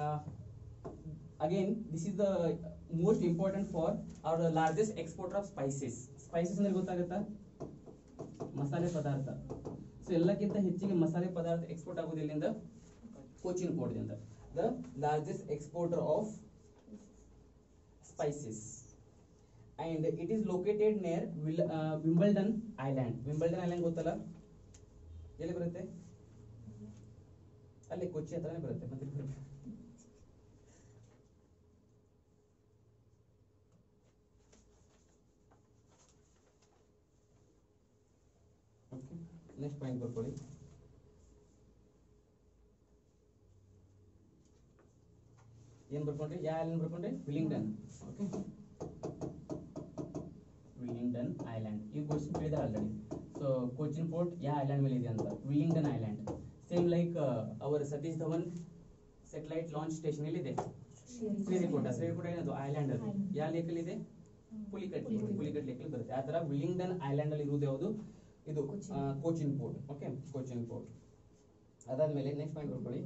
again this is the most important for our largest exporter of spices spices ಅಂದ್ರೆ ಗೊತ್ತಾಗುತ್ತಾ ಮಸಾಲೆ ಪದಾರ್ಥ so ಎಲ್ಲಕ್ಕಿಂತ ಹೆಚ್ಚಿಗೆ ಮಸಾಲೆ ಪದಾರ್ಥ ಎಕ್ಸ್ಪೋರ್ಟ್ ಆಗೋದು ಎಲ್ಲಿಂದ ಕೊಚಿನ್ ಪೋರ್ಟ್ ಇಂದ the largest exporter of spices and it is located near Wimbledon island Wimbledon island ಗೊತ್ತಲ್ಲ ಎಲ್ಲಿ ಬರುತ್ತೆ ಅಲ್ಲಿ ಕೊಚ್ಚಿ ಹತ್ರನೇ ಬರುತ್ತೆ ಮತ್ತೆ ಎಲ್ಲಿ ಬರುತ್ತೆ? ಓಕೆ ನೆಕ್ಸ್ಟ್ ಪಾಯಿಂಟ್ ಬರ್ಕೊಳ್ಳಿ ಏನ್ ಬರ್ಕೊಂಡ್ರಿ ಯಾ ಐಲ್ಯಾಂಡ್ ಬರ್ಕೊಂಡ್ರಿ ವಿಲಿಂಗ್ಟನ್ ಓಕೆ ವಿಲಿಂಗ್ಟನ್ ಐಲ್ಯಾಂಡ್ ಈ ಕ್ವಶನ್ ಕೇಳಿದಾರೆ ಆಲ್ರೆಡಿ ಸೊ ಕೋಚಿನ್ ಪೋರ್ಟ್ ಯಾವ ಐಲ್ಯಾಂಡ್ ಮೇಲೆ ಇದೆ ಅಂತ Willingdon island same like our Satish Dhawan satellite launch station ಎಲ್ಲಿದೆ ಶ್ರೀರಿಕೋಟ ಶ್ರೀರಿಕೋಟ ಏನದು ಐಲ್ಯಾಂಡ್ ಅದು ಯಾವ ಲೇಕ್ ಅಲ್ಲಿ ಇದೆ ಪುಲಿಕಟ್ ಲೇಕ್ ಪುಲಿಕಟ್ ಲೇಕ್ ಬರುತ್ತೆ ಆ ತರ ವಿಲಿಂಗ್ಟನ್ ಐಲ್ಯಾಂಡ್ ಅಲ್ಲಿ ಇರುವುದು ಯಾವುದು ಇದು Cochin. Cochin port okay Cochin port ಅದಾದ್ಮೇಲೆ ನೆಕ್ಸ್ಟ್ ಪಾಯಿಂಟ್ ಬರ್ಕೊಳ್ಳಿ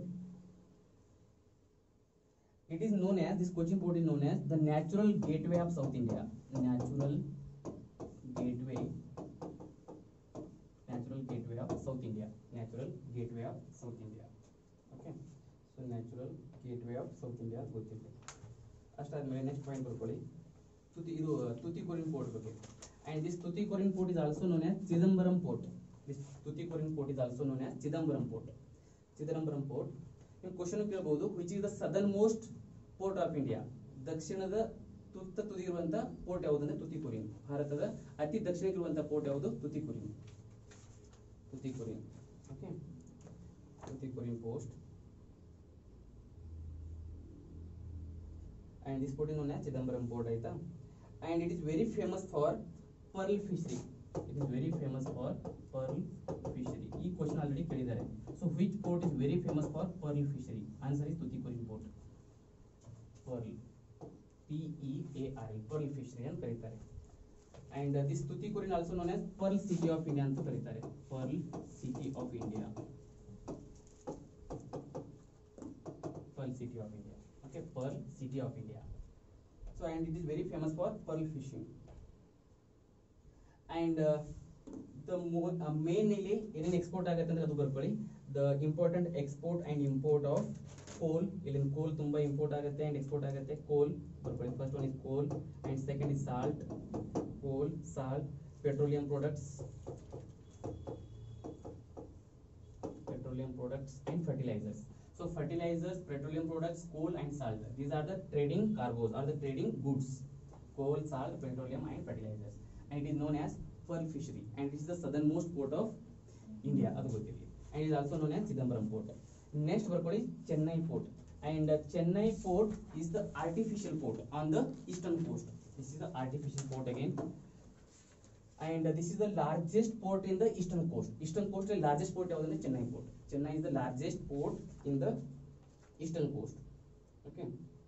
it is known as this Cochin port is known as the natural gateway of South India. Natural gateway, natural gateway of south India natural gateway of south India okay so natural gateway of south India ಅಂತ ಗೊತ್ತಿರಲಿ ಅಷ್ಟಾದ್ಮೇಲೆ next point ಬರ್ಕೊಳ್ಳಿ ತುತಿ ಇದು Tuticorin port ಬಗ್ಗೆ and this Tuticorin port is also known as Chidambaram port this Tuticorin port is also known as Chidambaram port Chidambaram port ನೀವು question ಕೇಳಬಹುದು which is the southernmost port of India ದಕ್ಷಿಣದ ತುತ್ತ ತುದಿ ಇರುವಂತ ಪೋರ್ಟ್ ಯಾವುದಂದ್ರೆ ತುತಿಕೋರಿನ್ ಭಾರತದ ಅತಿ ದಕ್ಷಿಣಕ್ಕೆ ಇರುವಂತ ಪೋರ್ಟ್ ಯಾವುದು Tuticorin Tuticorin okay Tuticorin port and this port is known as Chidambaram port ಆಯ್ತಾ and it is very famous for pearl fishery it is very famous for pearl fishery ಈ ಕ್ವಶನ್ ಆಲ್ರೆಡಿ ಕೇಳಿದ್ದಾರೆ so which port is very famous for pearl fishery answer is Tuticorin port pearl P E A R E pearl fishery ಅಂತ ಕರೀತಾರೆ and uh, this Tuticorin also known as pearl city of India ಅಂತ ಕರೀತಾರೆ pearl city of India pearl city of India okay pearl city of India so and it is very famous for pearl fishing and uh, the mo- uh, mainly ಏನೇನು export ಆಗುತ್ತೆ ಅಂದ್ರೆ ಅದು ಬರ್ಕೊಳ್ಳಿ the important export and import of coal ಇಲ್ಲಿ ಕೋಲ್ ತುಂಬಾ import ಆಗುತ್ತೆ and export ಆಗುತ್ತೆ ಕೋಲ್ ಬರ್ಕೊಳ್ಳಿ first one is coal and second is salt coal salt petroleum products petroleum products and fertilizers. So fertilizers, petroleum products, coal and salt. These are the trading cargoes or the trading goods. Coal, salt, petroleum and fertilizers. And it is known as pearl fishery. And it is the southernmost port of India. ಅದು ಗೊತ್ತಿರಲಿ. And it is also known as Chidambaram port. Next ಬರ್ಕೊಳ್ಳಿ Chennai port. And uh, Chennai port is the artificial port on the eastern coast. This is the artificial port again. and uh, this is the largest port in the eastern coast eastern coast ಅಲ್ಲಿ largest port ಯಾವುದು ಅಂದ್ರೆ Chennai port Chennai is the largest port in the eastern coast okay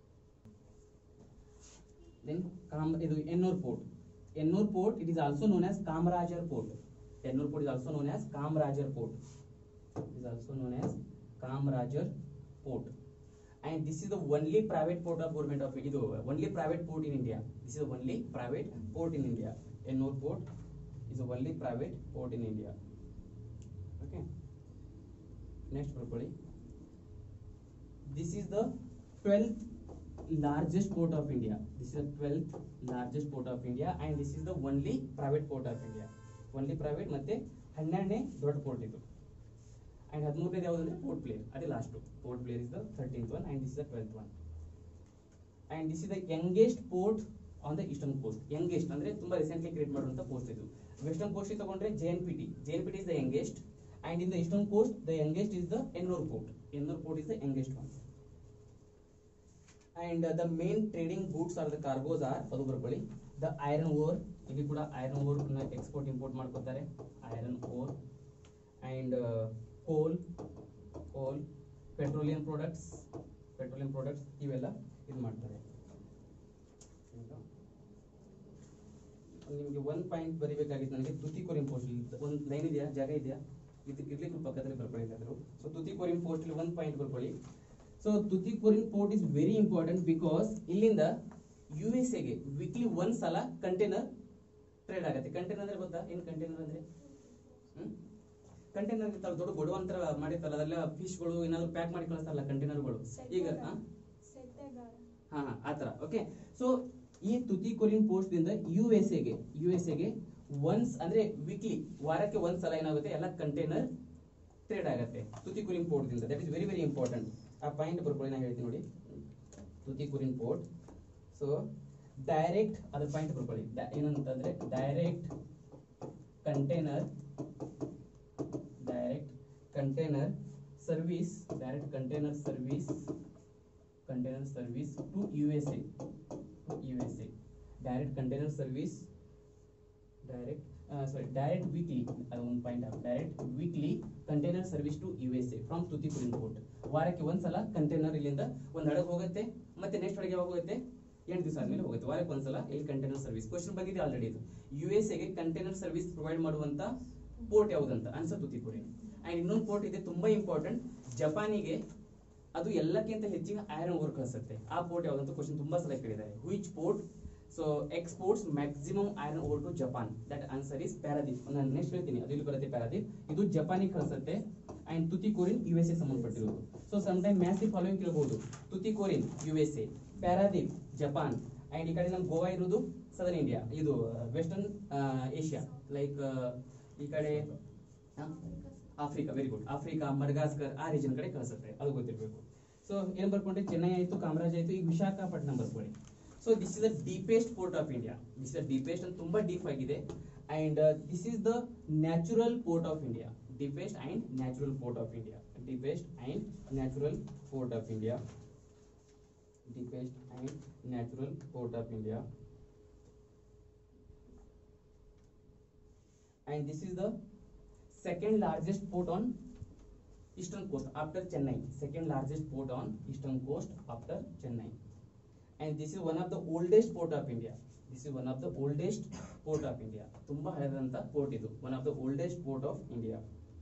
then ಕಾಮ್ ಇದು Ennore port ಎನ್ನೂರ್ port it is also known as ಕಾಮರಾಜರ್ port ಎನ್ನೂರ್ port is also known as ಕಾಮರಾಜರ್ port it is also known as ಕಾಮರಾಜರ್ port and this is the only private port of government of ಇದು only private port in India this is the only private port in India Ennore port is the only private port in India okay next ಬರ್ಕೊಳ್ಳಿ this is the 12th largest port of India this is the 12th largest port of India and this is the only private port of India only private ಮತ್ತೆ ಹನ್ನೆರಡನೇ ದೊಡ್ಡ port ಇದು and ಹದಿಮೂರನೇದು ಯಾವುದು ಅಂದ್ರೆ ಪೋರ್ಟ್ ಪ್ಲೇಯರ್ ಅದೇ last Port Blair is the thirteenth one and this the twelfth one and this is the youngest port on the eastern coast youngest ಅಂದ್ರೆ ತುಂಬಾ ರೀಸೆಂಟ್ಲಿ ಕ್ರಿಯೇಟ್ ಮಾಡುವಂತ ಪೋಸ್ಟ್ ಇದು ವೆಸ್ಟರ್ನ್ ಕೋಸ್ಟ್ ತಗೊಂಡ್ರೆ J N P T J N P T is the youngest and in the eastern coast the youngest is the Ennore port Ennore port is the youngest one and the main trading goods are the cargos are ಅದು ಬರ್ಕೊಳ್ಳಿ the iron ore ಇಲ್ಲಿ ಕೂಡ iron ore export import ಮಾಡ್ಕೋತಾರೆ iron ore and coal coal petroleum products petroleum products ಇವೆಲ್ಲ ಇದು ಮಾಡ್ತಾರೆ ನಿಮಗೆ one point ಬರಿಬೇಕಾಗಿತ್ತು ನನಗೆ ತುತಿಕೋರಿನ್ ಪೋಸ್ಟ್ ಒಂದು ಲೈನ್ ಇದೆಯಾ ಜಾಗ ಇದೆಯಾ ಇದು ಇರ್ಲಿಕ್ಕೆ ಪಕ್ಕದಲ್ಲಿ ಬರ್ಕೊಳ್ಳಿ ಇಲ್ಲಾದ್ರು ಸೊ ತುತಿಕೋರಿನ್ ಪೋಸ್ಟ್ ಇಲ್ಲಿ ಒಂದು ಪಾಯಿಂಟ್ ಬರ್ಕೊಳ್ಳಿ so Tuticorin port is very important because ಇಲ್ಲಿಂದ ಯು ಎಸ್ ಎಗೆ ವೀಕ್ಲಿ ಒಂದ್ ಸಲ ಕಂಟೈನರ್ ಟ್ರೇಡ್ ಆಗುತ್ತೆ ಕಂಟೈನರ್ ಅಂದ್ರೆ ಗೊತ್ತಾ ಏನ್ ಕಂಟೈನರ್ ಅಂದ್ರೆ ಕಂಟೈನರ್ ಇರ್ತಾವ ದೊಡ್ಡ ಗೊಡವ ಅಂತರ ಮಾಡಿರ್ತಾರಲ್ಲ ಅದೆಲ್ಲ ಫಿಶ್ಗಳು ಏನಾದ್ರು ಪ್ಯಾಕ್ ಮಾಡಿ ಕಳಿಸ್ತಾರಲ್ಲ ಕಂಟೈನರ್ಗಳು ಈಗ ಆ? ಸೆತ್ತೆಗಾರ ಹಾ ಹಾ ಆತರ ಓಕೆ ಸೊ ಈ ತುತಿಕೋರಿನ್ ಪೋಸ್ಟ್ ದಿಂದ ಯು ಎಸ್ ಎಗೆ ಯು ಎಸ್ ಎಗೆ ಒನ್ಸ್ ಅಂದ್ರೆ ವೀಕ್ಲಿ ವಾರಕ್ಕೆ ಒಂದ್ ಸಲ ಏನಾಗುತ್ತೆ ಎಲ್ಲ ಕಂಟೈನರ್ ಟ್ರೇಡ್ ಆಗುತ್ತೆ ತುತಿಕೋರಿನ್ ಪೋರ್ಟ್ ದಿಂದ that is very very important ಆ ಪಾಯಿಂಟ್ ಬರ್ಕೊಳ್ಳಿ ನಾನು ಹೇಳ್ತೀನಿ ನೋಡಿ ತುತಿಕೋರಿನ್ ಪೋರ್ಟ್ ಸೊ ಡೈರೆಕ್ಟ್ ಅದ್ರ ಪಾಯಿಂಟ್ ಬರ್ಕೊಳ್ಳಿ ಡ- ಏನಂತಂದ್ರೆ direct container direct container service direct container service container service to USA to USA direct container service direct uh, sorry direct weekly ಅದು ಒಂದು point direct weekly container service to U S A from Tuticorin port ವಾರಕ್ಕೆ ಒಂದ್ಸಲ container ಇಲ್ಲಿಂದ ಒಂದು ಹಡಗ್ ಹೋಗುತ್ತೆ ಮತ್ತೆ next ಹಡಗೆ ಯಾವಾಗ ಹೋಗುತ್ತೆ ಎಂಟು ದಿವಸ ಆದ್ಮೇಲೆ ಹೋಗುತ್ತೆ ವಾರಕ್ಕೆ ಒಂದ್ಸಲ ಇಲ್ಲಿ ಕಂಟೈನರ್ ಸರ್ವಿಸ್ ಕ್ವಶನ್ ಬಂದಿದೆ ಆಲ್ರೆಡಿ ಇದು ಯು ಎಸ್ ಎಗೆ ಕಂಟೈನರ್ ಸರ್ವಿಸ್ ಪ್ರೊವೈಡ್ ಮಾಡುವಂತ ಪೋರ್ಟ್ ಯಾವುದಂತ ಆನ್ಸರ್ ತುತಿಕುರಿನ್ ಅಂಡ್ ಇನ್ನೊಂದು ಪೋರ್ಟ್ ಇದೆ ತುಂಬಾ ಇಂಪಾರ್ಟೆಂಟ್ ಜಪಾನಿಗೆ ಅದು ಎಲ್ಲಕ್ಕಿಂತ ಹೆಚ್ಚಿನ ಐರನ್ ಓರ್ ಕಳಿಸುತ್ತೆ ಆ ಪೋರ್ಟ್ ಯಾವ್ದಂತ ಕ್ವಶನ್ ತುಂಬಾ ಸಲ ಕೇಳಿದ್ದಾರೆ which port so exports maximum iron ore to Japan that answer is Paradip ನಾನು ನೆಕ್ಸ್ಟ್ ಹೇಳ್ತೀನಿ ಅದು ಇಲ್ಲಿ ಬರುತ್ತೆ ಪ್ಯಾರಾದೀಪ್ ಇದು ಜಪಾನಿಗೆ ಕಳಿಸುತ್ತೆ and Tuticorin U S A ಸಂಬಂಧಪಟ್ಟಿರೋದು so some time match following ಕೇಳಬಹುದು Tuticorin U S A Paradip Japan and ಈ ಕಡೆ ನಮ್ಮ ಗೋವಾ ಇರೋದು ಸದರ್ನ್ ಇಂಡಿಯಾ ಇದು ವೆಸ್ಟರ್ನ್ ಏಷ್ಯಾ ಲೈಕ್ ಈ ಕಡೆ ಆ, Africa very good Africa Madagascar ಆ ರೀಜನ್ ಕಡೆ ಕಳಿಸುತ್ತೆ ಅದು ಗೊತ್ತಿರಬೇಕು ಸೊ ಏನ್ ಬರ್ಕೊಂಡ್ರೆ ಚೆನ್ನೈ ಆಯ್ತು ಕಾಮರಾಜ್ ಆಯ್ತು ಈಗ ವಿಶಾಖಪಟ್ಟಣಂ ಬರ್ಕೊಳ್ಳಿ so this is the deepest port of India this is deepest ಅಂತ ತುಂಬಾ ಡೀಪ್ ಆಗಿದೆ and this is the natural port of India deepest and natural port of India deepest and natural port of India deepest and natural port of India. And this is the second largest port on eastern coast after Chennai. Second largest port on eastern coast after Chennai. And this is one of the oldest port of India. This is one of the oldest port of India. ತುಂಬಾ ಹಳೆದಂತ port ಇದು one of the oldest port of India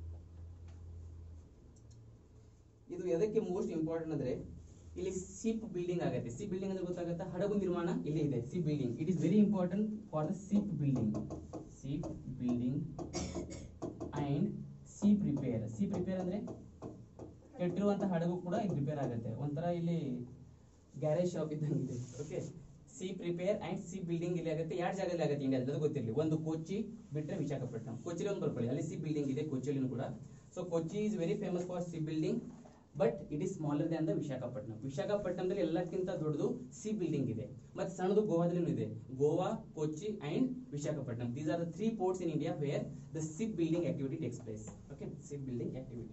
ಇದು ಎದಕ್ಕೆ most important ಅಂದ್ರೆ ಇಲ್ಲಿ ship building ಆಗುತ್ತೆ ship building ಅಂದ್ರೆ ಗೊತ್ತಾಗುತ್ತೆ ಹಡಗು ನಿರ್ಮಾಣ ಇಲ್ಲಿ ಇದೆ ship building it is very important for the ship building ship building and ship repair ship repair ಅಂದ್ರೆ ಕೆಟ್ಟಿರುವಂತ ಹಡಗು ಕೂಡ ಇದು ರಿಪೇರ್ ಆಗುತ್ತೆ ಒಂಥರ ಇಲ್ಲಿ ಗ್ಯಾರೇಜ್ ಶಾಪ್ ಇದ್ದಂಗಿದೆ okay ship repair and ship building ಇಲ್ಲಿ ಆಗುತ್ತೆ ಎರಡು ಜಾಗದಲ್ಲಿ ಆಗುತ್ತೆ ಇಂಡಿಯಾದಲ್ಲಿ ಅದು ಗೊತ್ತಿರಲಿ ಒಂದು ಕೊಚ್ಚಿ ಬಿಟ್ರೆ ವಿಶಾಖಪಟ್ಟಣಂ ಕೊಚ್ಚಿಲಿ ಒಂದು ಬರ್ಕೊಳ್ಳಿ ಅಲ್ಲಿ ಸೀಪ್ ಬಿಲ್ಡಿಂಗ್ ಇದೆ ಕೊಚ್ಚಿಲಿನೂ ಕೂಡ so Kochi is very famous for ship building but it is smaller than the Visakhapatnam ವಿಶಾಖಪಟ್ಟಣದಲ್ಲಿ ಎಲ್ಲಕ್ಕಿಂತ ದೊಡ್ಡದು ಸಿ ಬಿಲ್ಡಿಂಗ್ ಇದೆ ಮತ್ತೆ ಸಣ್ಣದು ಗೋವಾದಲ್ಲೂ ಇದೆ Goa Kochi and Visakhapatnam these are the three ports in India where the ship building activity takes place okay ship building activity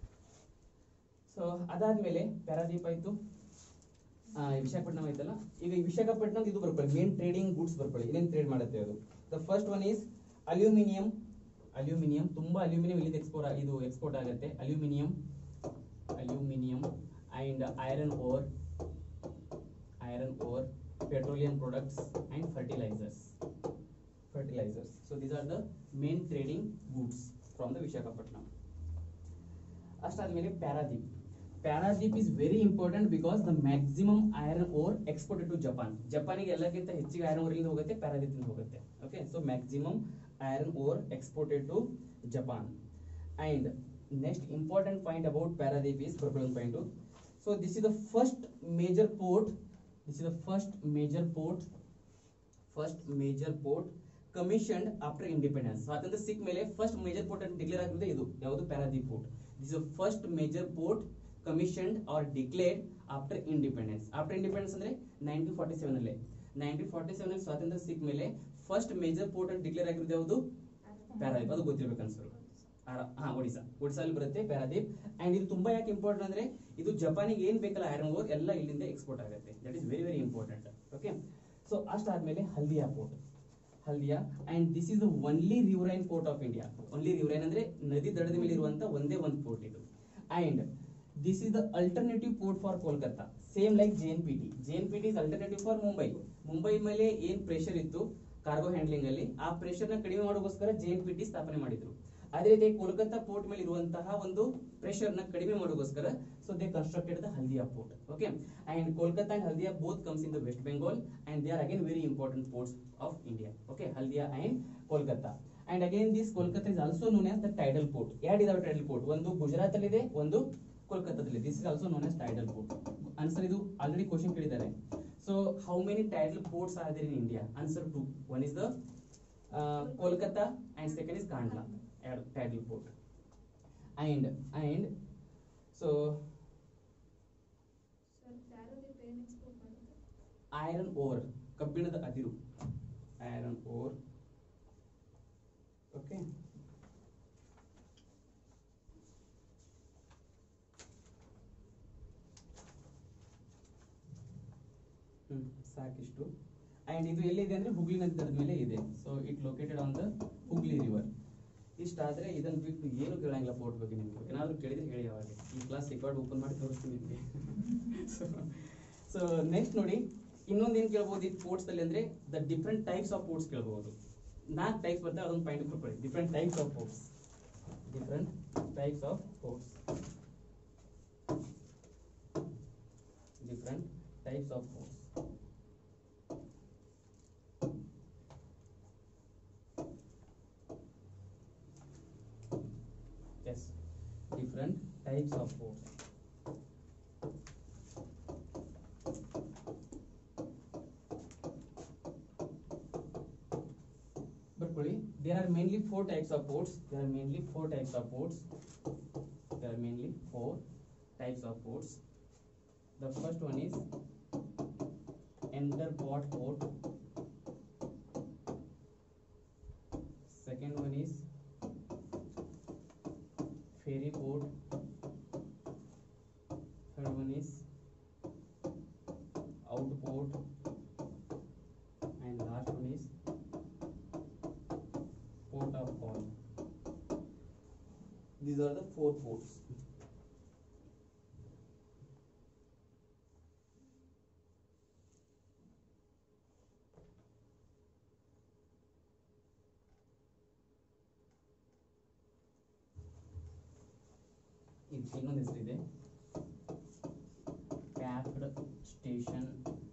so ಅದಾದ್ಮೇಲೆ ಪ್ಯಾರಾದೀಪ್ ಆಯ್ತು ಆ, ವಿಶಾಖಪಟ್ಟಣಂ ಆಯ್ತಲ್ಲ ಈಗ ಈ ವಿಶಾಖಪಟ್ಟಣಂ ಇದು ಬರ್ಕೊಳ್ಳಿ ಮೇನ್ ಟ್ರೇಡಿಂಗ್ ಗುಡ್ಸ್ ಬರ್ಕೊಳ್ಳಿ ಏನೇನು ಟ್ರೇಡ್ ಮಾಡುತ್ತೆ ಅದು the first one is aluminium aluminium ತುಂಬಾ ಅಲ್ಯೂಮಿನಿಯಂ ಇಲ್ಲಿಂದ ಎಕ್ಸ್ಪೋರ್ಟ್ ಇದು ಎಕ್ಸ್ಪೋರ್ಟ್ ಆಗುತ್ತೆ aluminium aluminium and iron ore iron ore petroleum products and fertilizers fertilizers so these are the main trading goods from the visakhapatnam ಅಷ್ಟಾದ್ಮೇಲೆ Paradip Paradip is very important because the maximum iron ore exported to Japan ಜಪಾನಿಗೆ ಎಲ್ಲಕ್ಕಿಂತ ಹೆಚ್ಚಿಗೆ iron ore ಹೋಗುತ್ತೆ ಪ್ಯಾರಾದೀಪ್ ಹೋಗುತ್ತೆ okay so maximum iron ore exported to Japan and next important point about Paradip is ಬರ್ಕೊಳ್ಳೋ point so this is the first major port this is the first major port first major port commissioned after independence ಸ್ವಾತಂತ್ರ್ಯ ಸಿಕ್ಕ ಮೇಲೆ first major port ಅಂತ declare ಆಗಿರೋದು ಇದು ಯಾವುದು Paradip port this is first major port commissioned or declared after independence after independence ಅಂದ್ರೆ nineteen forty seven ಅಲ್ಲೇ nineteen forty seven ಅಲ್ಲಿ ಸ್ವಾತಂತ್ರ್ಯ ಸಿಕ್ಕ ಮೇಲೆ ಫಸ್ಟ್ ಮೇಜರ್ ಪೋರ್ಟ್ ಅಂತ ಡಿಕ್ಲೇರ್ ಆಗಿರೋದು ಯಾವುದು ಪ್ಯಾರಾದೀಪ್ ಅದು ಗೊತ್ತಿರ್ಬೇಕು ಅನ್ಸರು ಹಾ ಒಡಿಸಾ ಒಡಿಸಾಲಿ ಬರುತ್ತೆ ಪ್ಯಾರಾದೀಪ್ ಅಂಡ್ ಇದು ತುಂಬಾ ಯಾಕೆ ಇಂಪಾರ್ಟೆಂಟ್ ಅಂದ್ರೆ ಇದು ಜಪಾನಿಗೆ ಏನ್ ಬೇಕಲ್ಲ ಐರನ್ ಓರ್ ಎಲ್ಲ ಇಲ್ಲಿಂದ ಎಕ್ಸ್ಪೋರ್ಟ್ ಆಗುತ್ತೆ that is very very important okay so ಅಷ್ಟಾದ್ಮೇಲೆ Haldia port Haldia and this is the only riverine port of India only riverine ಅಂದ್ರೆ ನದಿ ದಡದ ಮೇಲೆ ಇರುವಂತ ಒಂದೇ ಒಂದು ಪೋರ್ಟ್ ಇದು and this is the alternative port for Kolkata same like J N P T J N P T is alternative for Mumbai Mumbai ಮೇಲೆ ಏನ್ ಪ್ರೆಷರ್ ಇತ್ತು ಕಾರ್ಗೋ ಹ್ಯಾಂಡ್ಲಿಂಗ್ ಅಲ್ಲಿ ಆ ಪ್ರೆಷರ್ ನ ಕಡಿಮೆ ಮಾಡೋಗೋಸ್ಕರ ಜೆ ಎನ್ ಪಿ ಟಿ ಸ್ಥಾಪನೆ ಮಾಡಿದ್ರು ಅದೇ ರೀತಿ ಕೋಲ್ಕತ್ತಾ ಪೋರ್ಟ್ ಮೇಲೆ ಇರುವಂತಹ ಒಂದು ಪ್ರೆಷರ್ ನ ಕಡಿಮೆ ಮಾಡೋಗೋಸ್ಕರ so they constructed the Haldia port okay and Kolkata and Haldia both comes in the West Bengal and they are again very important ports of India okay Haldia and Kolkata and again this Kolkata is also known as the tidal port ಎರಡು ಇದಾವೆ tidal port ಒಂದು ಗುಜರಾತ್ ಅಲ್ಲಿ ಇದೆ ಒಂದು ಕೋಲ್ಕತ್ತಾದಲ್ಲಿ this is also known as tidal port answer ಇದು already question ಕೇಳಿದ್ದಾರೆ so how many tidal ports are there in India answer two one is the Kolkata and second is Kandla tidal port and and so iron ore ಕಬ್ಬಿಣದ ಅದಿರು iron ore okay hmm ಸಾಕಿಷ್ಟು and ಇದು ಎಲ್ಲಿದೆ ಅಂದ್ರೆ ಹುಗ್ಲಿ ನದಿ ದಡದ ಮೇಲೆ ಇದೆ so it located on the Hooghly river ಇಷ್ಟಾದ್ರೆ ಇದನ್ನ ಬಿಟ್ಟು ಏನು ಕೇಳಂಗಿಲ್ಲ ಪೋರ್ಟ್ ಬಗ್ಗೆ ನಿಮ್ಗೆ ಏನಾದ್ರು ಕೇಳಿದ್ರೆ ಹೇಳಿ ಅವಾಗ ಈ ಕ್ಲಾಸ್ ರೆಕಾರ್ಡ್ ಓಪನ್ ಮಾಡಿ ತೋರಿಸ್ತೀನಿ ನಿಮಗೆ ಸೊ ನೆಕ್ಸ್ಟ್ ನೋಡಿ ಇನ್ನೊಂದು ಏನ್ ಕೇಳ್ಬೋದು ಈ ಪೋರ್ಟ್ಸ್ ಅಲ್ಲಿ ಅಂದ್ರೆ the different types of ports ಕೇಳ್ಬಹುದು ನಾಲ್ಕು ಟೈಪ್ಸ್ ಬರ್ತವೆ ಅದೊಂದು ಪಾಯಿಂಟ್ ಕೊಡ್ಕೊಳ್ಳಿ different types of ports different types of ports different types of ports types of ports ಬರ್ಕೊಳ್ಳಿ there are mainly four types of ports there are mainly four types of ports there are mainly four types of ports. The first one is enter port port. Second one is ferry port. Third one is out port. And last one is port of call. These are the four ports. ಇದಕ್ಕೆ ಇನ್ನೊಂದು ಹೆಸರಿದೆ ಕ್ಯಾಪ್ಡ್ station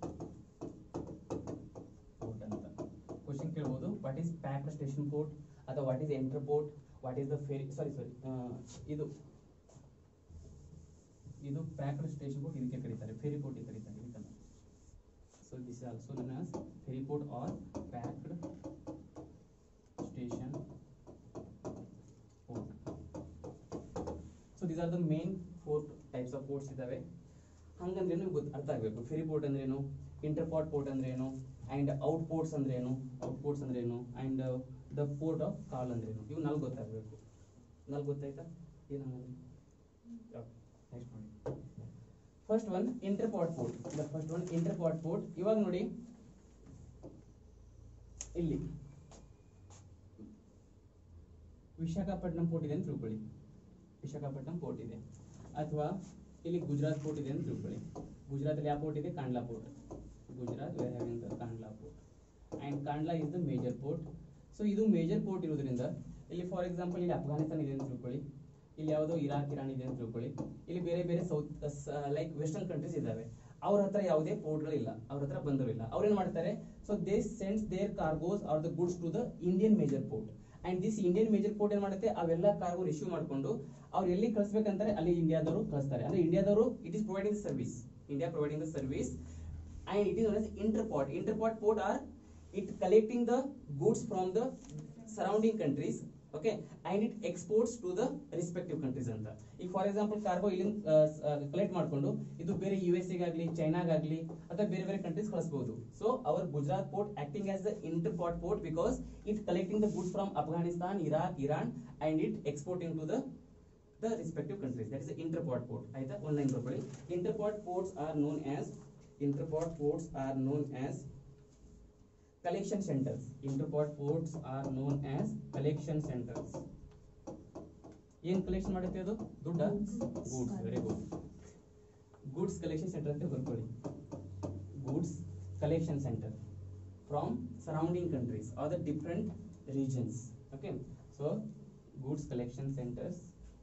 port ಅಂತ question ಕೇಳ್ಬೋದು what is packed station port ಅಥವಾ what is entrepot what is the ferry sorry sorry ಇದು ಇದು packed station port ಇದಕ್ಕೆ ಕರೀತಾರೆ ಫೇರಿ ಪೋರ್ಟ್ ಕರೀತಾರೆ ಇದಕ್ಕಲ್ಲ so this also known as ferry port or packed station port so these are the main four types of ports ಇದಾವೆ ಹಂಗಂದ್ರೆ ನಿಮ್ಗೆ ಗೊತ್ತು ಅರ್ಥ ಆಗಬೇಕು ಫೆರಿ ಪೋರ್ಟ್ ಅಂದ್ರೆ ಏನು ಇಂಟರ್ಪಾಟ್ ಪೋರ್ಟ್ ಅಂದ್ರೆ ಏನು ಅಂಡ್ ಔಟ್ ಪೋರ್ಟ್ಸ್ ಅಂದ್ರೆ ಏನು ಔಟ್ ಪೋರ್ಟ್ಸ್ ಅಂದ್ರೆ ಏನು and the port of call ಅಂದ್ರೆ ಏನು ಇವು ನಾಲ್ಕು ಗೊತ್ತಾಗಬೇಕು ನಾಲ್ಕು ಗೊತ್ತಾಯ್ತಾ ಏನಾಗಲಿ ನೆಕ್ಸ್ಟ್ ನೋಡಿ first one entrepot port the first one entrepot port ಇವಾಗ ನೋಡಿ ಇಲ್ಲಿ ವಿಶಾಖಪಟ್ಟಣಂ ಪೋರ್ಟ್ ಇದೆ ಅಂತ ತಿಳ್ಕೊಳ್ಳಿ ವಿಶಾಖಪಟ್ಟಣಂ ಪೋರ್ಟ್ ಇದೆ ಅಥವಾ ಇಲ್ಲಿ ಗುಜರಾತ್ ಪೋರ್ಟ್ ಇದೆ ಅಂತ ತಿಳ್ಕೊಳ್ಳಿ ಗುಜರಾತಲ್ಲಿ ಯಾವ ಪೋರ್ಟ್ ಇದೆ Kandla port Gujarat where having the Kandla port and Kandla is the major port so ಇದು ಮೇಜರ್ ಪೋರ್ಟ್ ಇರೋದ್ರಿಂದ ಇಲ್ಲಿ ಫಾರ್ ಎಕ್ಸಾಂಪಲ್ ಇಲ್ಲಿ ಅಫ್ಘಾನಿಸ್ತಾನ ಇದೆ ಅಂತ ತಿಳ್ಕೊಳ್ಳಿ ಇಲ್ಲಿ ಯಾವುದೋ ಇರಾಕ್ ಇರಾನ್ ಇದೆ ಅಂತ ತಿಳ್ಕೊಳ್ಳಿ ಇಲ್ಲಿ ಬೇರೆ ಬೇರೆ ಸೌತ್ ಲೈಕ್ ವೆಸ್ಟರ್ನ್ ಕಂಟ್ರೀಸ್ ಇದಾವೆ ಅವ್ರ ಹತ್ರ ಯಾವುದೇ ಪೋರ್ಟ್ಗಳಿಲ್ಲ ಅವ್ರ ಹತ್ರ ಬಂದರಿಲ್ಲ ಅವ್ರು ಏನ್ ಮಾಡ್ತಾರೆ so they sends their cargos or the goods to the Indian major port and this Indian major port ಏನ್ ಮಾಡುತ್ತೆ ಅವೆಲ್ಲ ಕಾರ್ಗೋ ರಿಸೀವ್ ಮಾಡ್ಕೊಂಡು ಅವ್ರು ಎಲ್ಲಿ ಕಳಿಸ್ಬೇಕಂತಾರೆ ಅಲ್ಲಿ ಇಂಡಿಯಾದವರು ಕಳಿಸ್ತಾರೆ ಅಂದ್ರೆ ಇಂಡಿಯಾದವರು it is providing service India providing the service and it is entrepot entrepot port or it collecting the goods from the surrounding countries okay and it exports to the respective countries ಅಂತ ಈಗ for example cargo ಇಲ್ಲಿ collect ಮಾಡ್ಕೊಂಡು ಇದು ಬೇರೆ U S ಎಗಾಗ್ಲಿ ಚೈನಾಗಾಗ್ಲಿ ಅಥವಾ ಬೇರೆ ಬೇರೆ countries ಕಳಿಸಬಹುದು so our Gujarat port acting as the entrepot port because it collecting the goods from Afghanistan Iraq Iran and it exporting to the the respective countries that is the interport port ಆಯ್ತಾ one line ಬರ್ಕೊಳ್ಳಿ interport ports are known as interport ports are known as collection centers interport ports are known as collection centers ಏನ್ collection ಮಾಡುತ್ತೆ ಅದು ದುಡ್ಡ goods very good goods collection centre ಅಂತ ಬರ್ಕೊಳ್ಳಿ goods collection centre from surrounding countries or the different regions okay so goods collection centers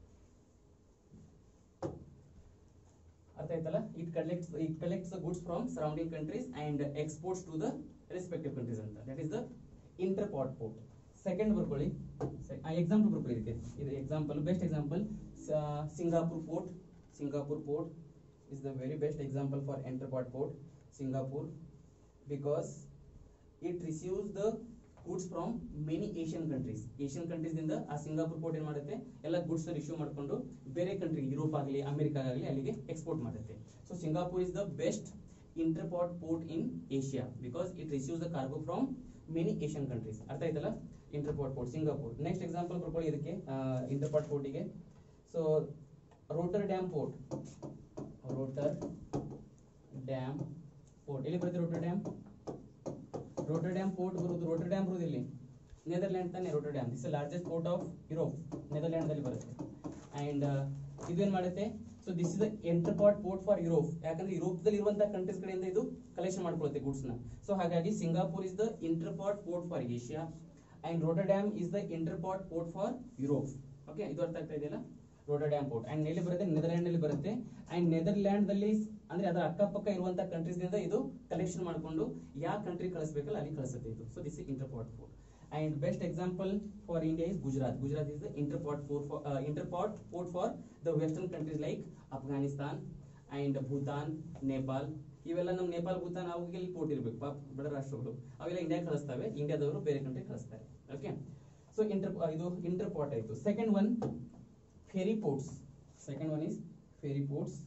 ಅರ್ಥ ಆಯ್ತಲ್ಲ it collects it collects the goods from surrounding countries and exports to the respective countries ಅಂತ that is the entrepot port second ಬರ್ಕೊಳ್ಳಿ example ಬರ್ಕೊಳ್ಳಿ ಇದಕ್ಕೆ ಇದು example best example Singapore port Singapore port is the very best example for entrepot port Singapore because it receives the goods from many Asian countries Asian countries ದಿಂದ ಆ Singapore port ಏನ್ ಮಾಡುತ್ತೆ ಎಲ್ಲ goods receive ಮಾಡ್ಕೊಂಡು ಬೇರೆ country Europe ಆಗಲಿ America ಆಗಲಿ ಅಲ್ಲಿಗೆ ಎಕ್ಸ್ಪೋರ್ಟ್ ಮಾಡುತ್ತೆ so Singapore is the best entrepot port in Asia because it receives the cargo from many Asian countries ಅರ್ಥ ಆಯ್ತಲ್ಲ entrepot port Singapore next example ಬರ್ಕೊಳ್ಳಿ ಇದಕ್ಕೆ ಇಂಟರ್ಪಾಟ್ ಪೋರ್ಟಿಗೆ so Rotterdam port Rotterdam port ಎಲ್ಲಿ ಬರುತ್ತೆ Rotterdam Rotterdam port ಬರುವುದು Rotterdam ಬರುವುದು ಇಲ್ಲಿ ನೆದರ್ಲ್ಯಾಂಡ್ ತಾನೆ Rotterdam this largest port of Europe Netherland ದಲ್ಲಿ ಬರುತ್ತೆ ಅಂಡ್ ಇದೇನ್ ಮಾಡುತ್ತೆ so this is the entrepot port for Europe ಯಾಕಂದ್ರೆ ಯುರೋಪ್ದಲ್ಲಿ ಇರುವಂತಹ ಕಂಟ್ರೀಸ್ ಕಡೆಯಿಂದ ಇದು ಕಲೆಕ್ಷನ್ ಮಾಡ್ಕೊಳ್ಳುತ್ತೆ ಗೂಡ್ಸ್ ನ ಸೊ ಹಾಗಾಗಿ Singapore is the entrepot port for Asia and Rotterdam is the entrepot port for Europe okay ಇದು ಅರ್ಥ ಆಗ್ತಾ ಇದೆಯಲ್ಲ ರೋಟರ್ ಡ್ಯಾಮ್ ಪೋರ್ಟ್ ಅಂಡ್ ಎಲ್ಲಿ ಬರುತ್ತೆ ನೆದರ್ಲ್ಯಾಂಡ್ ಅಲ್ಲಿ ಬರುತ್ತೆ ಅಂಡ್ ನೆದರ್ಲ್ಯಾಂಡ್ ದಲ್ಲಿ ಅಂದ್ರೆ ಅದರ ಅಕ್ಕಪಕ್ಕ ಇರುವಂತಹ ಕಂಟ್ರೀಸ್ ದಿಂದ ಇದು ಕಲೆಕ್ಷನ್ ಮಾಡ್ಕೊಂಡು ಯಾವ ಕಂಟ್ರಿ ಕಳಿಸ್ಬೇಕಲ್ಲ ಅಲ್ಲಿ ಕಳಿಸುತ್ತೆ ಇದು so this entrepot port and best example for India is Gujarat. Gujarat is the interport port for uh, interport port for the western countries like Afghanistan and Bhutan, Nepal. ಇವೆಲ್ಲ ನಮ್ಮ ನೇಪಾಳ ಭೂತಾನ್ ಅವುಗಳಿಗೆ port ಇರಬೇಕು ಪಾಪ ಬಡ ರಾಷ್ಟ್ರಗಳು ಅವೆಲ್ಲ ಇಂಡಿಯಾ ಕಳಿಸ್ತವೆ ಇಂಡಿಯಾದವರು ಬೇರೆ ಕಂಟ್ರಿ ಕಳಿಸ್ತಾರೆ ಓಕೆ ಸೊ ಇಂಟರ್ ಇದು ಇಂಟರ್ಪೋರ್ಟ್ ಆಯಿತು second one ferry ports second one is ferry ports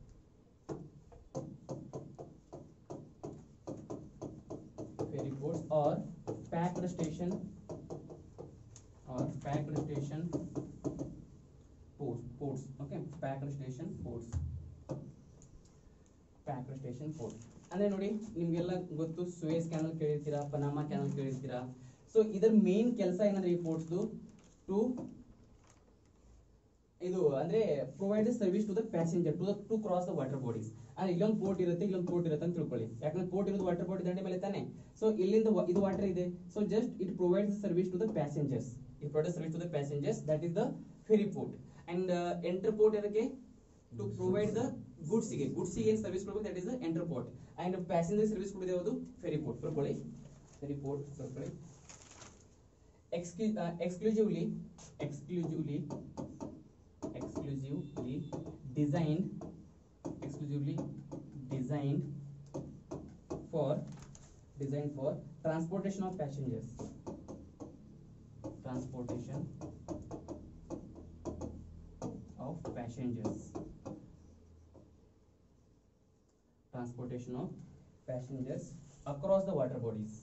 ferry ports or packed station or packed station ports ports okay packed station ports packed station ports ಅಂದ್ರೆ ನೋಡಿ ನಿಮ್ಗೆಲ್ಲ ಗೊತ್ತು Suez canal ಕೇಳಿರ್ತೀರಾ Panama canal ಕೇಳಿರ್ತೀರಾ so ಇದರ main ಕೆಲಸ ಏನಂದ್ರೆ ಈ ಪೋರ್ಟ್ಸ್ದು ಟು ಇದು ಅಂದ್ರೆ provide service to the passenger to the to cross the water bodies ಅಂದ್ರೆ ಇಲ್ಲೊಂದು ಪೋರ್ಟ್ ಇರುತ್ತೆ ಇಲ್ಲೊಂದು ಪೋರ್ಟ್ ಇರುತ್ತೆ ಅಂತ ತಿಳ್ಕೊಳ್ಳಿ ಯಾಕಂದ್ರೆ ಪೋರ್ಟ್ ಇರೋದು ವಾಟರ್ ಬಾಡಿ ದಂಡೆ ಮೇಲೆ ತಾನೆ ಸೊ ಇಲ್ಲಿಂದ ವ- ಇದು ವಾಟರ್ ಇದೆ so just it provides service to the passengers it provide service to the passengers that is the ferry port and entrepot ಅದಕ್ಕೆ ಟು ಪ್ರೊವೈಡ್ ದ ಗೂಡ್ಸ್ ಗೆ ಗೂಡ್ಸ್ ಗೆ ಏನ್ ಸರ್ವಿಸ್ ಕೊಡಬೇಕು that is the entrepot and passenger service ಕೊಡೋದು ಯಾವುದು ferry port ಬರ್ಕೊಳ್ಳಿ ferry port ಬರ್ಕೊಳ್ಳಿ ಎಕ್ಸ್ಕ್ಲೂ exclusively exclusively exclusively designed exclusively designed for designed for transportation of passengers transportation of passengers transportation of passengers across the water bodies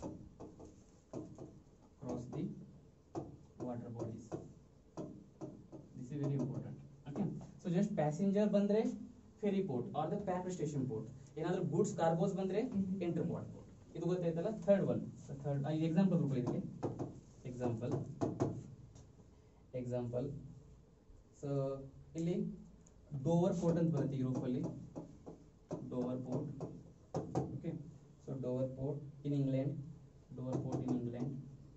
across the water bodies this is very important okay so just passenger ಬಂದ್ರೆ ferry port or the pack station port ಏನಾದ್ರೂ goods cargos ಬಂದ್ರೆ inter port port ಇದು ಗೊತ್ತಾಯ್ತಲ್ಲ third one third example ರೂಪದಲ್ಲಿ ಇದಕ್ಕೆ example example so ಇಲ್ಲಿ Dover port ಅಂತ ಬರುತ್ತೆ ಯುರೋಪಲ್ಲಿ Dover port okay so Dover port in England Dover port in England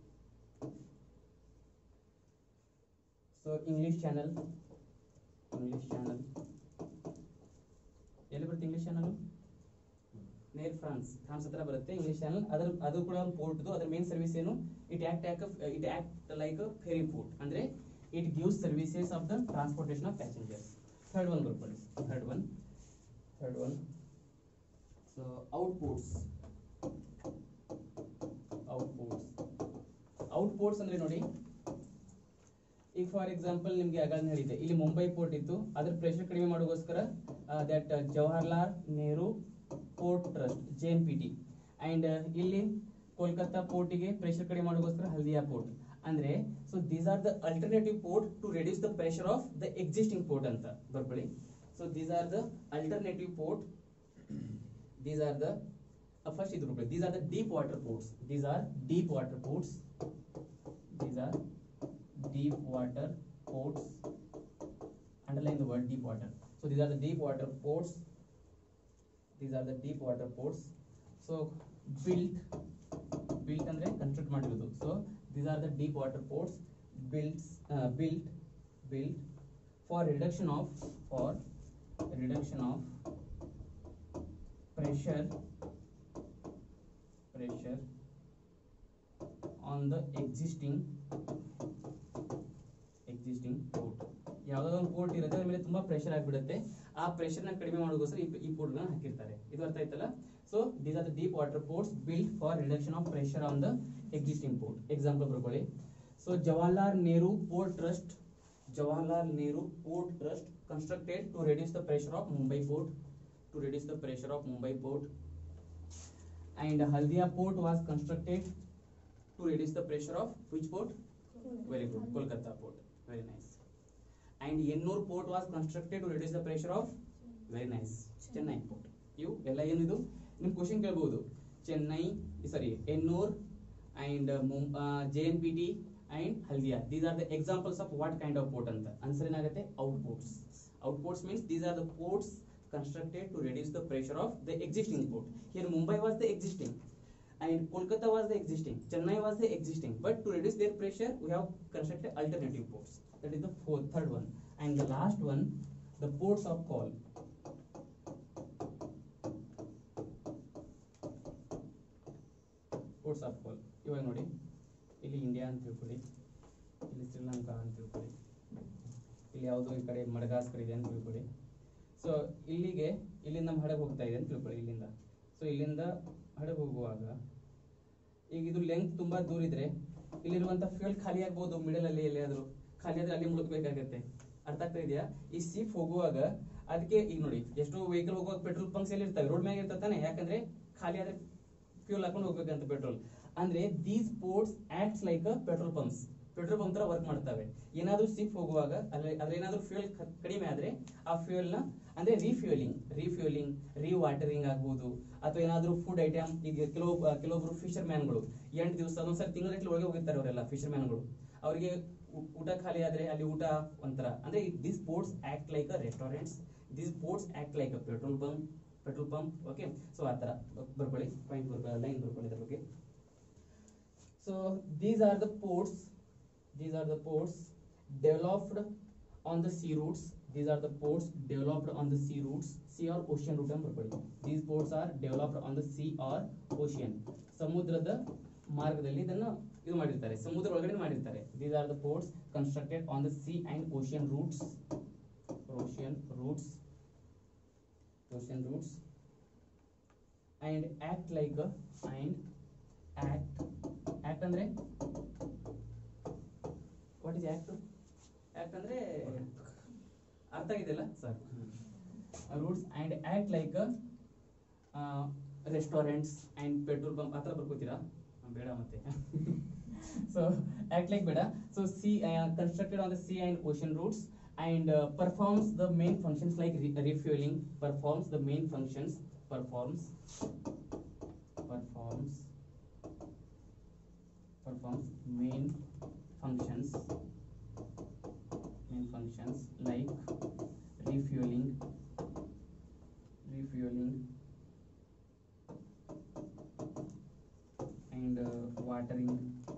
so English channel English channel ಎಲ್ಲಿ ಬರುತ್ತೆ English channel near France France ಹತ್ರ ಬರುತ್ತೆ ಇಂಗ್ಲಿಷ್ ಚಾನಲ್ ಅದರ ಅದು ಕೂಡ ಒಂದು ಪೋರ್ಟ್ ಅದರ ಮೇನ್ ಸರ್ವಿಸ್ ಏನು it act it act like a ferry port ಅಂದ್ರೆ it gives services of the transportation of passengers third one ಬರ್ಕೊಳ್ಳಿ third one third one so out ports out ports out outports ಅಂದ್ರೆ ನೋಡಿ ಈಗ for example ನಿಮ್ಗೆ ಆಗಾಗ ಹೇಳಿದೆ ಇಲ್ಲಿ Mumbai port ಇತ್ತು ಅದ್ರ ಪ್ರೆಷರ್ ಕಡಿಮೆ ಮಾಡೋಗೋಸ್ಕರ that Jawaharlal Nehru port trust J N P T and ಇಲ್ಲಿ ಕೋಲ್ಕತ್ತಾ ಪೋರ್ಟಿಗೆ ಪ್ರೆಷರ್ ಕಡಿಮೆ ಮಾಡೋಗೋಸ್ಕರ ಹಲ್ದಿಯಾ ಪೋರ್ಟ್ ಅಂದ್ರೆ so these are the alternative port to reduce the pressure of the existing port ಅಂತ ಬರ್ಕೊಳ್ಳಿ so these are the alternative port these are the first ಇದು ಬರ್ಕೊಳ್ಳಿ these are the deep water ports these are deep water ports these are deep water ports underline the word deep water so these are the deep water ports these are the deep water ports so built built ಅಂದ್ರೆ construct ಮಾಡಿರೋದು so these are the deep water ports built uh, built built for reduction of for reduction of pressure pressure on the existing existing port ಯಾವ್ದಾದ್ರು ಒಂದು port ಇರುತ್ತೆ ಅದ್ರ ಮೇಲೆ ತುಂಬಾ pressure ಆಗಿಬಿಡುತ್ತೆ ಆ ಪ್ರೆಷರ್ ನ ಕಡಿಮೆ ಮಾಡೋಗೋಸ್ಕರ ಈ ಈ ಪೋರ್ಟ್ ಗಳನ್ನ ಹಾಕಿರ್ತಾರೆ ಇದು ಅರ್ಥ ಆಯ್ತಲ್ಲ so these are the deep water ports build for reduction of pressure on the existing port example ಬರ್ಕೊಳ್ಳಿ so Jawaharlal Nehru port trust Jawaharlal Nehru port trust constructed to reduce the pressure of Mumbai port to reduce the pressure of Mumbai port and Haldia port was constructed to reduce the pressure of which port? Very good, Kolkata port. Very nice. And Ennur port was constructed to reduce the pressure of very nice Chennai port ಇವು ಎಲ್ಲ ಏನಿದು ನಿಮ್ question ಕೇಳ್ಬಹುದು Chennai sorry Ennore and J N P T and Haldia these are the examples of what kind of port ಅಂತ answer ಏನಾಗುತ್ತೆ out ports out ports means these are the ports constructed to reduce the pressure of the existing port. Here Mumbai was the existing and Kolkata was the existing, Chennai was the existing. But to reduce their pressure, we have constructed alternative ports. That is the fourth, third one. And the last one, the ports of call. Ports of call. ಇವಾಗ ನೋಡಿ ಇಲ್ಲಿ India ಅಂತ ತಿಳ್ಕೊಳ್ಳಿ ಇಲ್ಲಿ ಶ್ರೀಲಂಕಾ ಅಂತ ತಿಳ್ಕೊಳ್ಳಿ ಇಲ್ಲಿ ಯಾವುದೋ ಈ ಕಡೆ ಮಡಗಾಸ್ಕರ್ ಇದೆ ಅಂತ ತಿಳ್ಕೊಳ್ಳಿ ಸೊ ಇಲ್ಲಿಗೆ ಇಲ್ಲಿಂದ ನಮ್ಮ ಹಡಗು ಹೋಗ್ತಾ ಇದೆ ಅಂತ ತಿಳ್ಕೊಳ್ಳಿ ಇಲ್ಲಿಂದ ಸೊ ಇಲ್ಲಿಂದ ಹಡಗು ಹೋಗುವಾಗ ಈಗ ಇದು ಲೆಂತ್ ತುಂಬಾ ದೂರ ಇದ್ರೆ ಇಲ್ಲಿರುವಂತ ಫ್ಯೂಲ್ ಖಾಲಿ ಆಗ್ಬೋದು ಮಿಡಲ್ ಅಲ್ಲಿ ಎಲ್ಲಿಯಾದ್ರೂ ಖಾಲಿ ಆದ್ರೆ ಅಲ್ಲಿ ಮುಳುಗಬೇಕಾಗತ್ತೆ ಅರ್ಥ ಆಗ್ತಾ ಇದೆಯಾ ಈ ಶಿಪ್ ಹೋಗುವಾಗ ಅದಕ್ಕೆ ಈಗ ನೋಡಿ ಎಷ್ಟೋ ವೆಹಿಕಲ್ ಹೋಗುವಾಗ ಪೆಟ್ರೋಲ್ ಬಂಕ್ಸ್ ಎಲ್ಲಿ ಇರ್ತವೆ ರೋಡ್ ಮ್ಯಾಗ ಇರ್ತದೆ ತಾನೆ ಯಾಕಂದ್ರೆ ಖಾಲಿ ಆದ್ರೆ ಫ್ಯೂಲ್ ಹಾಕೊಂಡು ಹೋಗ್ಬೇಕಂತ ಪೆಟ್ರೋಲ್ ಅಂದ್ರೆ these ports acts like petrol pumps petrol pump ತರ ವರ್ಕ್ ಮಾಡ್ತವೆ ಏನಾದ್ರೂ ಶಿಪ್ ಹೋಗುವಾಗ ಅದ್ರ ಅದ್ರ ಏನಾದ್ರೂ ಫ್ಯೂಯಲ್ ಕಡಿಮೆ ಆದ್ರೆ ಆ ಫ್ಯೂಯಲ್ ನ ಅಂದ್ರೆ ರೀಫ್ಯೂಯಲಿಂಗ್ ರೀಫ್ಯೂಯಲಿಂಗ್ ರೀವಾಟರಿಂಗ್ ಆಗ್ಬೋದು ಅಥವಾ ಏನಾದ್ರೂ ಫುಡ್ ಐಟಮ್ ಈಗ ಕೆಲವು ಕೆಲವೊಬ್ರು ಫಿಶರ್ ಮ್ಯಾನ್ಗಳು ಎಂಟು ದಿವಸ ಒಂದ್ಸರಿ ತಿಂಗಳ ಒಳಗೆ ಹೋಗಿರ್ತಾರೆ ಅವರೆಲ್ಲ ಫಿಶರ್ ಮ್ಯಾನ್ಗಳು ಅವರಿಗೆ ಊಟ ಖಾಲಿ ಆದ್ರೆ ಅಲ್ಲಿ ಊಟ ಒಂಥರ ಅಂದ್ರೆ this ports act like a restaurants this ports act like a petrol bunk petrol pump okay so ಆ ತರ ಬರ್ಕೊಳ್ಳಿ ಪಾಯಿಂಟ್ ಬರ್ಕೊಳ್ಳಿ ಲೈನ್ ಬರ್ಕೊಳ್ಳಿ ಇದ್ರ ಬಗ್ಗೆ so these are the ports these are the ports developed on the sea routes these are the ports developed on the sea routes sea or ocean route ಅಂತ ಬರ್ಕೊಳ್ಳಿ these ports are developed on the sea or ocean ಸಮುದ್ರದ ಮಾರ್ಗದಲ್ಲಿ ಇದನ್ನು ಇದು ಮಾಡಿರ್ತಾರೆ ಸಮುದ್ರ ಒಳಗಡೆ ಮಾಡಿರ್ತಾರೆ these are the ports constructed on the sea and ocean routes ocean routes ocean routes and act like a and act act ಅಂದ್ರೆ what is act act ಅಂದ್ರೆ ಅರ್ಥ ಆಗಿದೆಯಲ್ಲ sir routes and act like restaurants and petrol pump ಹತ್ರ ಬರ್ಕೋತೀರಾ ಬೇಡ ಮತ್ತೆ so act like ಬೇಡ so sea constructed on the sea and ocean routes and uh, performs the main functions like re- refueling performs the main functions performs performs performs main functions main functions like refueling refueling and uh, watering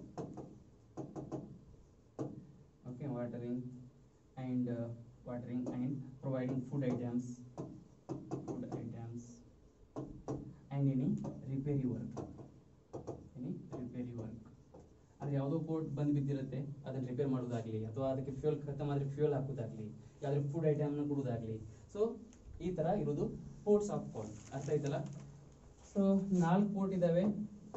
okay watering and uh, watering and providing food items food items and any repairy work any repairy work ಅಂದ್ರೆ ಯಾವುದೋ port ಬಂದು ಬಿದ್ದಿರುತ್ತೆ ಅದನ್ನ repair ಮಾಡೋದಾಗ್ಲಿ ಅಥವಾ ಅದಕ್ಕೆ fuel ಖತಮ್ ಆದ್ರೆ fuel ಹಾಕೋದಾಗ್ಲಿ ಯಾವ್ದಾದ್ರು ಫುಡ್ ಐಟಮ್ನ ಕೊಡೋದಾಗ್ಲಿ ಸೊ ಈ ತರ ಇರೋದು ಪೋರ್ಟ್ಸ್ ಆಫ್ ಕಾಲ್ ಅರ್ಥ ಆಯ್ತಲ್ಲ ಸೊ ನಾಲ್ಕು ಪೋರ್ಟ್ ಇದಾವೆ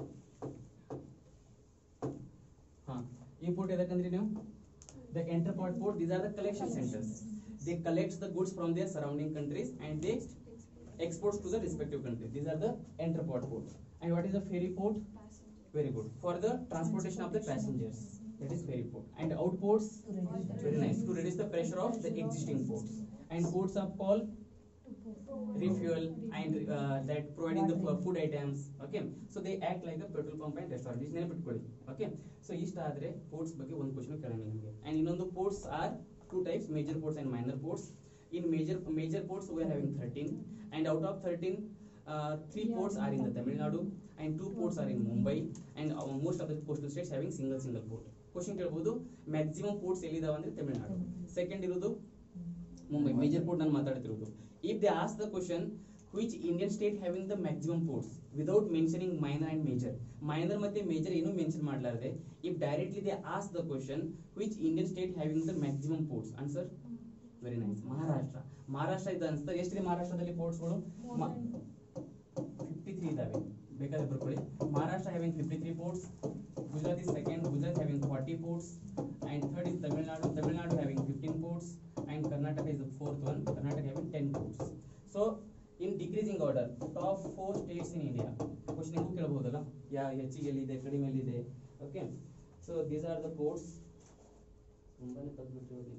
ಹಾ ಈ ಪೋರ್ಟ್ ಯಾಕಂದ್ರೆ ನೀವು the interport port these are the collection centers they collect the goods from their surrounding countries and they exports to the respective countries these are the interport port and what is the ferry port very good for the transportation of the passengers that is ferry port and outports very nice to reduce the pressure of the existing ports and ports of call refuel and uh, that providing the fu- food items okay so they act like a petrol pump and restaurant ಇಷ್ಟು ನೆನಪಿಟ್ಕೊಳ್ಳಿ okay so ಇಷ್ಟ ಆದ್ರೆ ports ಬಗ್ಗೆ ಒಂದು question ಕೇಳೋಣ ನಿಮಗೆ and ಇನ್ನೊಂದು ports are two types major ports and minor ports in major major ports we are having 13 and out of 13 uh, three ports are in the Tamil Nadu and two ports are in Mumbai and uh, most of the coastal states having single single port question ಕೇಳ್ಬೋದು maximum ports ಎಲ್ಲಿದಾವೆ ಅಂದ್ರೆ Tamil Nadu second ಇರೋದು Mumbai major port ನಾನು ಮಾತಾಡ್ತಿರೋದು if they ask the question which Indian state having the maximum ports without mentioning minor and major minor ಮತ್ತೆ major ಏನು mention ಮಾಡಲಾರದೆ if directly they ask the question which Indian state having the maximum ports answer very nice Maharashtra Maharashtra ಇದೆ ಅನ್ಸುತ್ತೆ ಎಷ್ಟಿದೆ ಮಹಾರಾಷ್ಟ್ರದಲ್ಲಿ ಪೋರ್ಟ್ಸ್ಗಳು fifty three ಇದಾವೆ ಬೇಕಾದ್ರೆ ಬರ್ಕೊಳ್ಳಿ Maharashtra having fifty three ports Gujarat is second gujarat having 40 ports and third is tamil nadu tamil nadu having 15 ports and karnataka is the fourth one karnataka having 10 ports so in decreasing order top four states in india question ನಿಮಗೂ ಕೇಳಬಹುದಲ್ಲ ಯಾ ಹೆಚ್ಚಿಗೆ ಎಲ್ಲಿದೆ ಕಡಿಮೆ ಎಲ್ಲಿದೆ okay so these are the ports ತುಂಬಾನೇ ಕಲ್ತ್ಬಿಟ್ಟಿರೋದು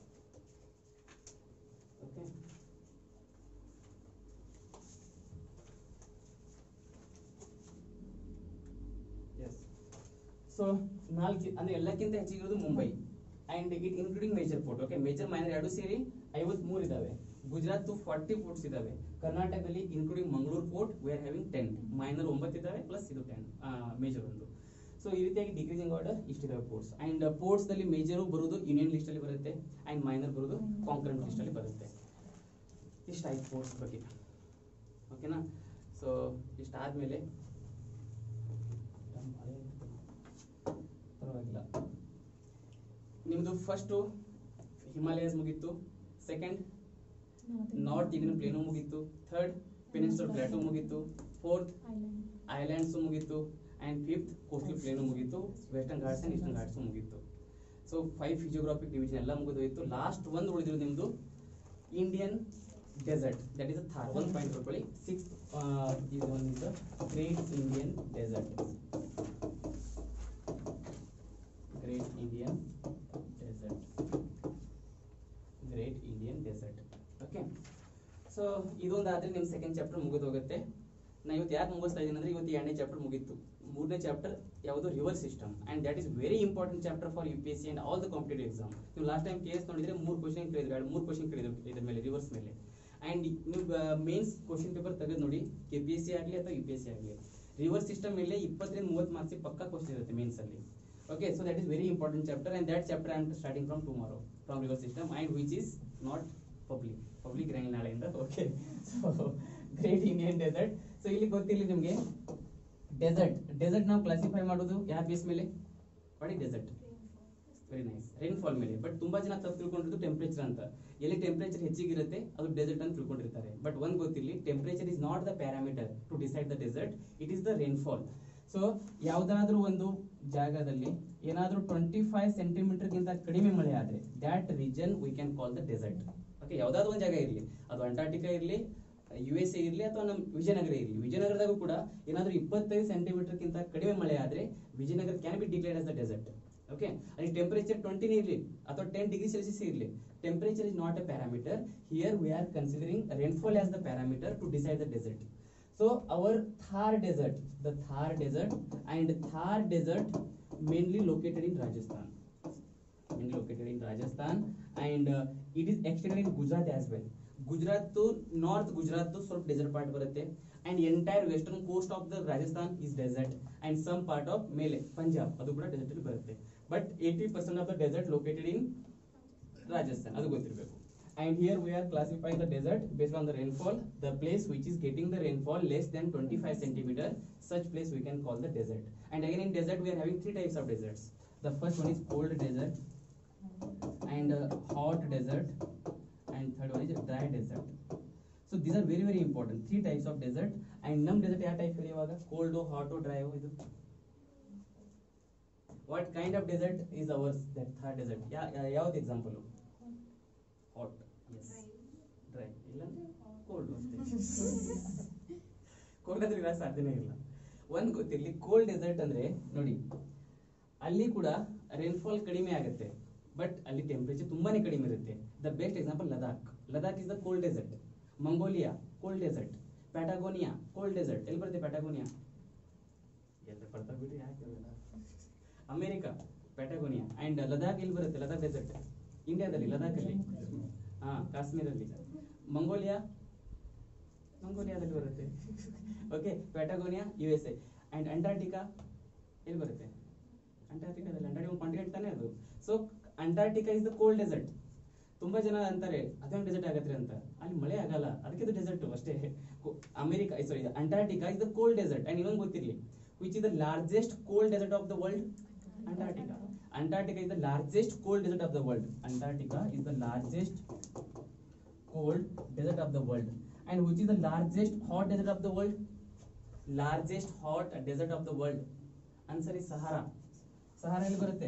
okay yes so ನಾಲ್ಕು ಅಂದ್ರೆ ಎಲ್ಲಕ್ಕಿಂತ ಹೆಚ್ಚಿಗಿರೋದು Mumbai and it including major port okay major minor ಎರಡು ಸೇರಿ ಐವತ್ಮೂರು ಇದಾವೆ ಗುಜರಾತ್ ಫಾರ್ಟಿ ಪೋರ್ಟ್ಸ್ ಇದಾವೆ ಕರ್ನಾಟಕದಲ್ಲಿ including Mangaluru port we are having ten minor ಒಂಬತ್ತು ಇದಾವೆ ಪ್ಲಸ್ ಇದು ಟೆನ್ ಮೇಜರ್ ಒಂದು ಸೊ ಈ ರೀತಿಯಾಗಿ ಡಿಕ್ರೀಸಿಂಗ್ ಆರ್ಡರ್ ಇಷ್ಟಿದಾವೆ ಪೋರ್ಟ್ಸ್ ಅಂಡ್ ಪೋರ್ಟ್ಸ್ ದಲ್ಲಿ ಮೇಜರ್ ಬರೋದು ಯೂನಿಯನ್ ಲಿಸ್ಟ್ ಅಲ್ಲಿ ಬರುತ್ತೆ ಅಂಡ್ ಮೈನರ್ ಬರೋದು ಕಾಂಕ್ರೆಂಟ್ ಲಿಸ್ಟ್ ಅಲ್ಲಿ ಬರುತ್ತೆ ಇಷ್ಟ ಆಯ್ತು ಪೋರ್ಟ್ಸ್ ಬಗ್ಗೆ ಓಕೆನಾ ಸೊ ಇಷ್ಟಾದ್ಮೇಲೆ ನಿಮ್ದು ಫಸ್ಟು ಹಿಮಾಲಯಸ್ ಮುಗೀತು ಸೆಕೆಂಡ್ ನಾರ್ತ್ ಇಂಡಿಯನ್ ಪ್ಲೇನು ಮುಗೀತು ಥರ್ಡ್ ಪೆನಿನ್ಸುಲರ್ ಪ್ಲಾಟೋ ಮುಗೀತು ಫೋರ್ತ್ ಐಲ್ಯಾಂಡ್ಸ್ ಮುಗೀತು ಅಂಡ್ ಫಿಫ್ತ್ ಕೋಸ್ಟಲ್ ಪ್ಲೇನು ಮುಗೀತು western Ghats and eastern Ghats ಮುಗೀತು ಸೊ ಫೈವ್ ಫಿಜಿಯೋಗ್ರಾಫಿಕ್ ಡಿವಿಷನ್ ಎಲ್ಲ ಮುಗಿದೋಯ್ತು ಲಾಸ್ಟ್ ಒಂದು ಉಳಿದಿರೋದು ನಿಮ್ದು Indian desert that is Thar one point ಕೊಟ್ಕೊಳ್ಳಿ ಸಿಕ್ಸ್ ಇದು ಒಂದು great Indian desert great Indian desert great Indian desert okay so ಇದೊಂದಾದ್ರೆ ನಿಮ್ ಸೆಕೆಂಡ್ ಚಾಪ್ಟರ್ ಮುಗಿದು ಹೋಗುತ್ತೆ ನಾ ಇವತ್ತು ಯಾಕೆ ಮುಗಿಸ್ತಾ ಇದ್ದೀನಿ ಅಂದ್ರೆ ಇವತ್ತು ಎರಡನೇ ಚಾಪ್ಟರ್ ಮುಗೀತು ಮೂರನೇ ಚಾಪ್ಟರ್ ಯಾವುದು river system and that is very important chapter for U P S C and all the competitive exam ನೀವು ಲಾಸ್ಟ್ ಟೈಮ್ ಕೇಸ್ ನೋಡಿದ್ರೆ ಮೂರು ಕ್ವಶನ್ ಕೇಳಿದ್ರು ಎರಡು ಮೂರು ಕ್ವಶನ್ ಕೇಳಿದ್ರು ಇದ್ರ ಮೇಲೆ ರಿವರ್ಸ್ ಮೇಲೆ ಅಂಡ್ ನೀವು ಮೇನ್ಸ್ ಕ್ವಶನ್ ಪೇಪರ್ ತೆಗೆದು ನೋಡಿ ಕೆ ಪಿ ಎಸ್ ಸಿ ಆಗಲಿ ಅಥವಾ ಯು ಪಿ ಎಸ್ ಸಿ ಆಗಲಿ ರಿವರ್ ಸಿಸ್ಟಮ್ ಮೇಲೆ ಇಪ್ಪತ್ತರಿಂದ ಮೂವತ್ತು ಮಾರ್ಕ್ಸ್ ಪಕ್ಕಾ ಕ್ವಶನ್ ಇರುತ್ತೆ ಮೇನ್ಸ್ ಅಲ್ಲಿ okay so that is very important chapter and that chapter i am starting from tomorrow from river system and which is not public public ಇರಂಗಿಲ್ಲ ನಾಳೆಯಿಂದ okay so great Indian desert so ಇಲ್ಲಿ ಗೊತ್ತಿಲ್ಲ ನಿಮಗೆ dessert dessert ನಾವು classify ಮಾಡೋದು ಯಾವ base ಮೇಲೆ what desert very nice rainfall ಮೇಲೆ ಬಟ್ ತುಂಬಾ ಜನ ತಪ್ಪು ತಿಳ್ಕೊಂಡಿರೋದು ಟೆಂಪರೇಚರ್ ಅಂತ ಎಲ್ಲಿ ಟೆಂಪರೇಚರ್ ಹೆಚ್ಚಿಗಿರುತ್ತೆ ಅದು ಡೆಸರ್ಟ್ ಅಂತ ತಿಳ್ಕೊಂಡಿರ್ತಾರೆ ಬಟ್ ಒಂದ್ ಗೊತ್ತಿರಲಿ temperature is not the parameter to decide the desert it is the rainfall so ಯಾವ್ದಾದ್ರೂ ಒಂದು ಜಾಗದಲ್ಲಿ ಏನಾದ್ರೂ ಟ್ವೆಂಟಿ ಫೈವ್ ಸೆಂಟಿಮೀಟರ್ ಗಿಂತ ಕಡಿಮೆ ಮಳೆ ಆದ್ರೆ that region we can call the desert okay ಯಾವ್ದಾದ್ರು ಒಂದು ಜಾಗ ಇರಲಿ ಅದು ಅಂಟಾರ್ಟಿಕಾ ಇರಲಿ ಯು ಎಸ್ ಎ ಇರಲಿ ಅಥವಾ ನಮ್ಮ ವಿಜಯನಗರ ಇರಲಿ ವಿಜಯನಗರದಾಗೂ ಕೂಡ ಏನಾದ್ರೂ ಇಪ್ಪತ್ತೈದು ಸೆಂಟಿಮೀಟರ್ ಗಿಂತ ಕಡಿಮೆ ಮಳೆ ಆದ್ರೆ Vijayanagara can be declared as the desert okay ಅಲ್ಲಿ ಟೆಂಪರೇಚರ್ ಟ್ವೆಂಟಿನೇ ಇರಲಿ ಅಥವಾ ಟೆನ್ ಡಿಗ್ರಿ ಸೆಲ್ಸಿಯಸ್ ಇರಲಿ temperature is not a parameter here we are considering rainfall as the parameter to decide the desert so our thar desert the thar desert and thar desert mainly located in rajasthan mainly located in rajasthan and uh, it is extended in gujarat as well Gujarat north Gujarat ಸ್ವಲ್ಪ desert part ಬರುತ್ತೆ and entire western coast of the Rajasthan is desert and some part of ಮೇಲೆ ಪಂಜಾಬ್ ಅದು ಕೂಡ desert ಅಲ್ಲಿ ಬರುತ್ತೆ but eighty percent of the desert located in Rajasthan ಅದು ಗೊತ್ತಿರಬೇಕು and here we are classifying the desert based on the rainfall the place which is getting the rainfall less than 25 centimeter such place we can call the desert and again in desert we are having three types of deserts the first one is cold desert and uh, hot desert and third one is dry desert so these are very very important three types of desert and num desert ಯಾವ type ಹೇಳಿ ಇವಾಗ cold hot dry ಇದು what kind of desert is ours that third desert ಯಾ ಯಾವ್ದು example hot yes dry ಇಲ್ಲಾಂದ್ರೆ cold ಅಷ್ಟೇ cold ಅಂದ್ರೆ ಇರೋ ಸಾಧ್ಯನೇ ಇಲ್ಲ ಒಂದ್ ಗೊತ್ತಿರ್ಲಿ ಕೋಲ್ಡ್ ಡೆಸರ್ಟ್ ಅಂದ್ರೆ ನೋಡಿ ಅಲ್ಲಿ ಕೂಡ ರೈನ್ಫಾಲ್ ಕಡಿಮೆ ಆಗುತ್ತೆ ಬಟ್ ಅಲ್ಲಿ ಟೆಂಪರೇಚರ್ ತುಂಬಾನೇ ಕಡಿಮೆ ಇರುತ್ತೆ the best example Ladakh Ladakh is the cold desert Mongolia cold desert Patagonia cold desert ಎಲ್ಲಿ ಬರುತ್ತೆ ಪ್ಯಾಟಾಗೋನಿಯಾ ಎಲ್ಲಿ ಬರ್ತಾ ಬಿಡಿ ಯಾಕೆ ಅವೆಲ್ಲ? ಅಮೆರಿಕ ಪ್ಯಾಟಾಗೋನಿಯಾ ಅಂಡ್ ಲದಾಖ್ ಎಲ್ಲಿ ಬರುತ್ತೆ ಲದಾಖ್ ಡೆಸರ್ಟ್ ಇಂಡಿಯಾದಲ್ಲಿ ಲದಾಖ್ ಅಲ್ಲಿ ಹಾ ಕಾಶ್ಮೀರಲ್ಲಿ ಮಂಗೋಲಿಯಾ ಮಂಗೋಲಿಯಾದಲ್ಲಿ ಬರುತ್ತೆ okay Patagonia U S A and Antarctica ಎಲ್ಲಿ ಬರುತ್ತೆ ಅಂಟಾರ್ಟಿಕಾದಲ್ಲಿ ಅಂಟಾರ್ಟಿಕಾ ಕಾಂಟಿನೆಂಟ್ ತಾನೇ ಅದು so Antarctica is the cold desert ತುಂಬಾ ಜನ ಅಂತಾರೆ ಅದೊಂದು ಡೆಸರ್ಟ್ ಆಗತ್ತೆ ಅಂತ ಅಲ್ಲಿ ಮಳೆ ಆಗಲ್ಲ ಅದಕ್ಕೆ ಡೆಸರ್ಟ್ ಅಷ್ಟೇ America sorry Antarctica is the cold desert and ಇನ್ನೊಂದು ಗೊತ್ತಿರಲಿ which is the largest cold desert of the world Antarctica Antarctica is the largest cold desert of the world Antarctica is the largest cold desert of the world and which is the largest hot desert of the world largest hot desert of the world answer is sahara sahara ಎಲ್ಲಿ ಬರುತ್ತೆ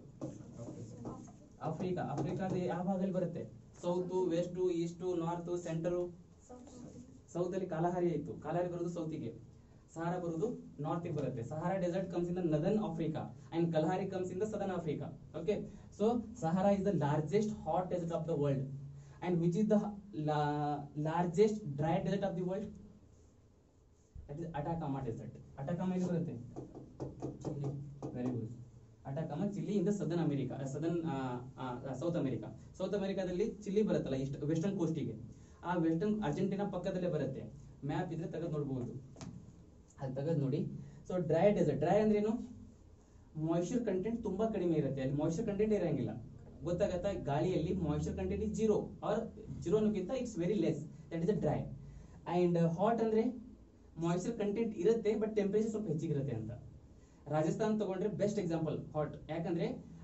Africa ಆಫ್ರಿಕಾದ ಯಾವ ಭಾಗದಲ್ಲಿ ಬರುತ್ತೆ south west east north center south ಅಲ್ಲಿ Kalahari ಆಯ್ತು ಕಾಲಹಾರಿ ಬರೋದು ಸೌತಿಗೆ ಸಹಾರಾ ಬರೋದು ನಾರ್ತ್ ಬರುತ್ತೆ Sahara desert comes in the northern Africa and Kalahari comes in the southern Africa okay so Sahara is the largest hot desert of the world and which is the la- largest dry desert of the world that is atacama desert atacama ಎಲ್ಲಿ ಬರುತ್ತೆ Chile very good Atacama Chile in the southern America southern south America south ಅಮೆರಿಕಾದಲ್ಲಿ Chile ಬರುತ್ತಲ್ಲ ಇಷ್ಟು western ಕೋಸ್ಟಿಗೆ ಆ western Argentina ಪಕ್ಕದಲ್ಲೇ ಬರುತ್ತೆ map ಇದ್ರೆ ತೆಗೆದು ನೋಡ್ಬೋದು ಅದು ತೆಗೆದು ನೋಡಿ ಸೊ ಡ್ರೈ ಡೆಸರ್ಟ್ ಡ್ರೈ ಅಂದ್ರೆ ಏನು ಮಾಯಿಶ್ಚರ್ ಕಂಟೆಂಟ್ ತುಂಬಾ ಕಡಿಮೆ ಇರುತ್ತೆ ಅಲ್ಲಿ ಮಾಯಿಶ್ಚರ್ ಕಂಟೆಂಟ್ ಇರಂಗಿಲ್ಲ ಗೊತ್ತಾಗತ್ತಾ ಗಾಳಿಯಲ್ಲಿ moisture content is zero or ಜೀರೋನಕ್ಕಿಂತ it's very less that is a dry and hot ಅಂದ್ರೆ ಮಾಯಿಶ್ಚರ್ ಕಂಟೆಂಟ್ ಇರುತ್ತೆ ಬಟ್ ಟೆಂಪರೇಚರ್ ಸ್ವಲ್ಪ ಹೆಚ್ಚಿಗಿರುತ್ತೆ ಅಂತ ರಾಜಸ್ಥಾನ್ ತಗೊಂಡ್ರೆ ಬೆಸ್ಟ್ ಎಕ್ಸಾಂಪಲ್ ಹಾಟ್ ಯಾಕಂದ್ರೆ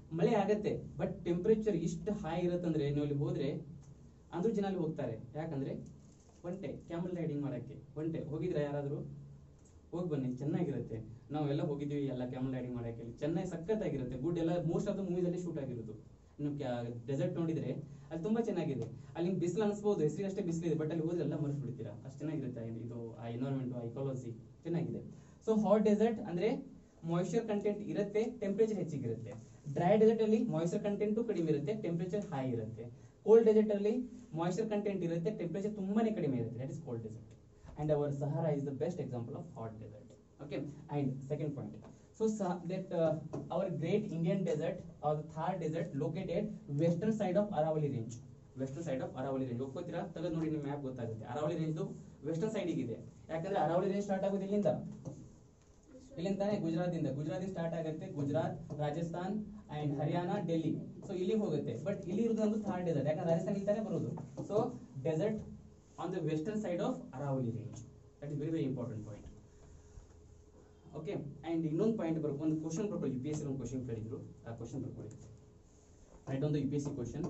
ಮಳೆ ಆಗತ್ತೆ ಬಟ್ ಟೆಂಪರೇಚರ್ ಇಷ್ಟು ಹೈ ಇರುತ್ತಂದ್ರೆ ನೀವು ಅಲ್ಲಿ ಹೋದ್ರೆ ಅಂದ್ರೂ ಜನ ಅಲ್ಲಿ ಹೋಗ್ತಾರೆ ಯಾಕಂದ್ರೆ ಒಂಟೆ ಕ್ಯಾಮಲ್ ರೈಡಿಂಗ್ ಮಾಡಕ್ಕೆ ಒಂಟೆ ಹೋಗಿದ್ರೆ ಯಾರಾದ್ರೂ ಹೋಗಿ ಬನ್ನಿ ಚೆನ್ನಾಗಿರುತ್ತೆ ನಾವೆಲ್ಲ ಹೋಗಿದ್ದೀವಿ ಎಲ್ಲ ಕ್ಯಾಮಲ್ ರೈಡಿಂಗ್ ಮಾಡಕ್ಕೆ ಅಲ್ಲಿ ಚೆನ್ನಾಗಿ ಸಖತ್ತಾಗಿರುತ್ತೆ ಗುಡ್ ಎಲ್ಲ ಮೋಸ್ಟ್ ಆಫ್ ದ ಮೂವೀಸ್ ಅಲ್ಲಿ ಶೂಟ್ ಆಗಿರೋದು ಇನ್ನು ಡೆಸರ್ಟ್ ನೋಡಿದ್ರೆ ಅಲ್ಲಿ ತುಂಬಾ ಚೆನ್ನಾಗಿದೆ ಅಲ್ಲಿ ನಿಮ್ಗೆ ಬಿಸಿಲು ಅನಿಸ್ಬೋದು ಹೆಸರಿಗೆ ಅಷ್ಟೇ ಬಿಸಿಲಿದೆ ಬಟ್ ಅಲ್ಲಿ ಹೋದ್ರೆ ಎಲ್ಲ ಮರೆತು ಬಿಡ್ತೀರಾ ಅಷ್ಟು ಚೆನ್ನಾಗಿರುತ್ತೆ ಇದು ಆ ಎನ್ವೈರನ್ಮೆಂಟ್ ಆ ಇಕಾಲಜಿ ಚೆನ್ನಾಗಿದೆ ಸೊ ಹಾಟ್ ಡೆಸರ್ಟ್ ಅಂದ್ರೆ ಮಾಯಿಶ್ಚರ್ ಕಂಟೆಂಟ್ ಇರುತ್ತೆ ಟೆಂಪರೇಚರ್ ಹೆಚ್ಚಿಗಿರುತ್ತೆ ಡ್ರೈ ಡೆಸರ್ಟ್ ಅಲ್ಲಿ ಮಾಯಿಶ್ಚರ್ ಕಂಟೆಂಟು ಕಡಿಮೆ ಇರುತ್ತೆ ಟೆಂಪರೇಚರ್ ಹೈ ಇರುತ್ತೆ ಕೋಲ್ಡ್ ಡೆಸರ್ಟ್ ಅಲ್ಲಿ ಮಾಯಿಶ್ಚರ್ ಕಂಟೆಂಟ್ ಇರುತ್ತೆ ಟೆಂಪರೇಚರ್ ತುಂಬಾನೇ ಕಡಿಮೆ ಇರುತ್ತೆ that is cold desert and our Sahara is the best example of hot desert. Okay, and second point. So Sa- that uh, our great Indian desert or the Thar desert located western side of Aravalli range. Western side of Aravalli range ಒಪ್ಕೋತೀರಾ ತೆಗೆದು ನೋಡಿ ನಿಮ್ಮ map ಗೊತ್ತಾಗುತ್ತೆ Aravalli range western side ಇದೆ ಯಾಕಂದ್ರೆ Aravalli range start ಆಗೋದು ಇಲ್ಲಿಂದ ಇಲ್ಲಿಂದ ತಾನೇ ಗುಜರಾತ್ ಇಂದ ಗುಜರಾತ್ ಸ್ಟಾರ್ಟ್ ಆಗುತ್ತೆ ಗುಜರಾತ್ ರಾಜಸ್ಥಾನ್ ಅಂಡ್ ಹರಿಯಾಣ ಡೆಲ್ಲಿ ಸೊ ಇಲ್ಲಿ ಹೋಗುತ್ತೆ ಬಟ್ ಇಲ್ಲಿ ಇರೋದು ಒಂದು ಥಾರ್ ಡೆಸರ್ಟ್ ಯಾಕಂದ್ರೆ ರಾಜಸ್ಥಾನ ಇಲ್ಲಿ ತಾನೇ ಬರೋದು so desert on the western side of Aravalli range that is very very important point okay and ಇನ್ನೊಂದು ಪಾಯಿಂಟ್ ಬರ್ ಒಂದು ಕ್ವಶನ್ ಬರ್ಕೊಳ್ಳಿ ಯು ಪಿ ಎಸ್ ಒಂದು ಕ್ವಶನ್ ಕೇಳಿದ್ರು ಆ ಕ್ವಶನ್ ಬರ್ಕೊಳ್ಳಿ right on the U P S C question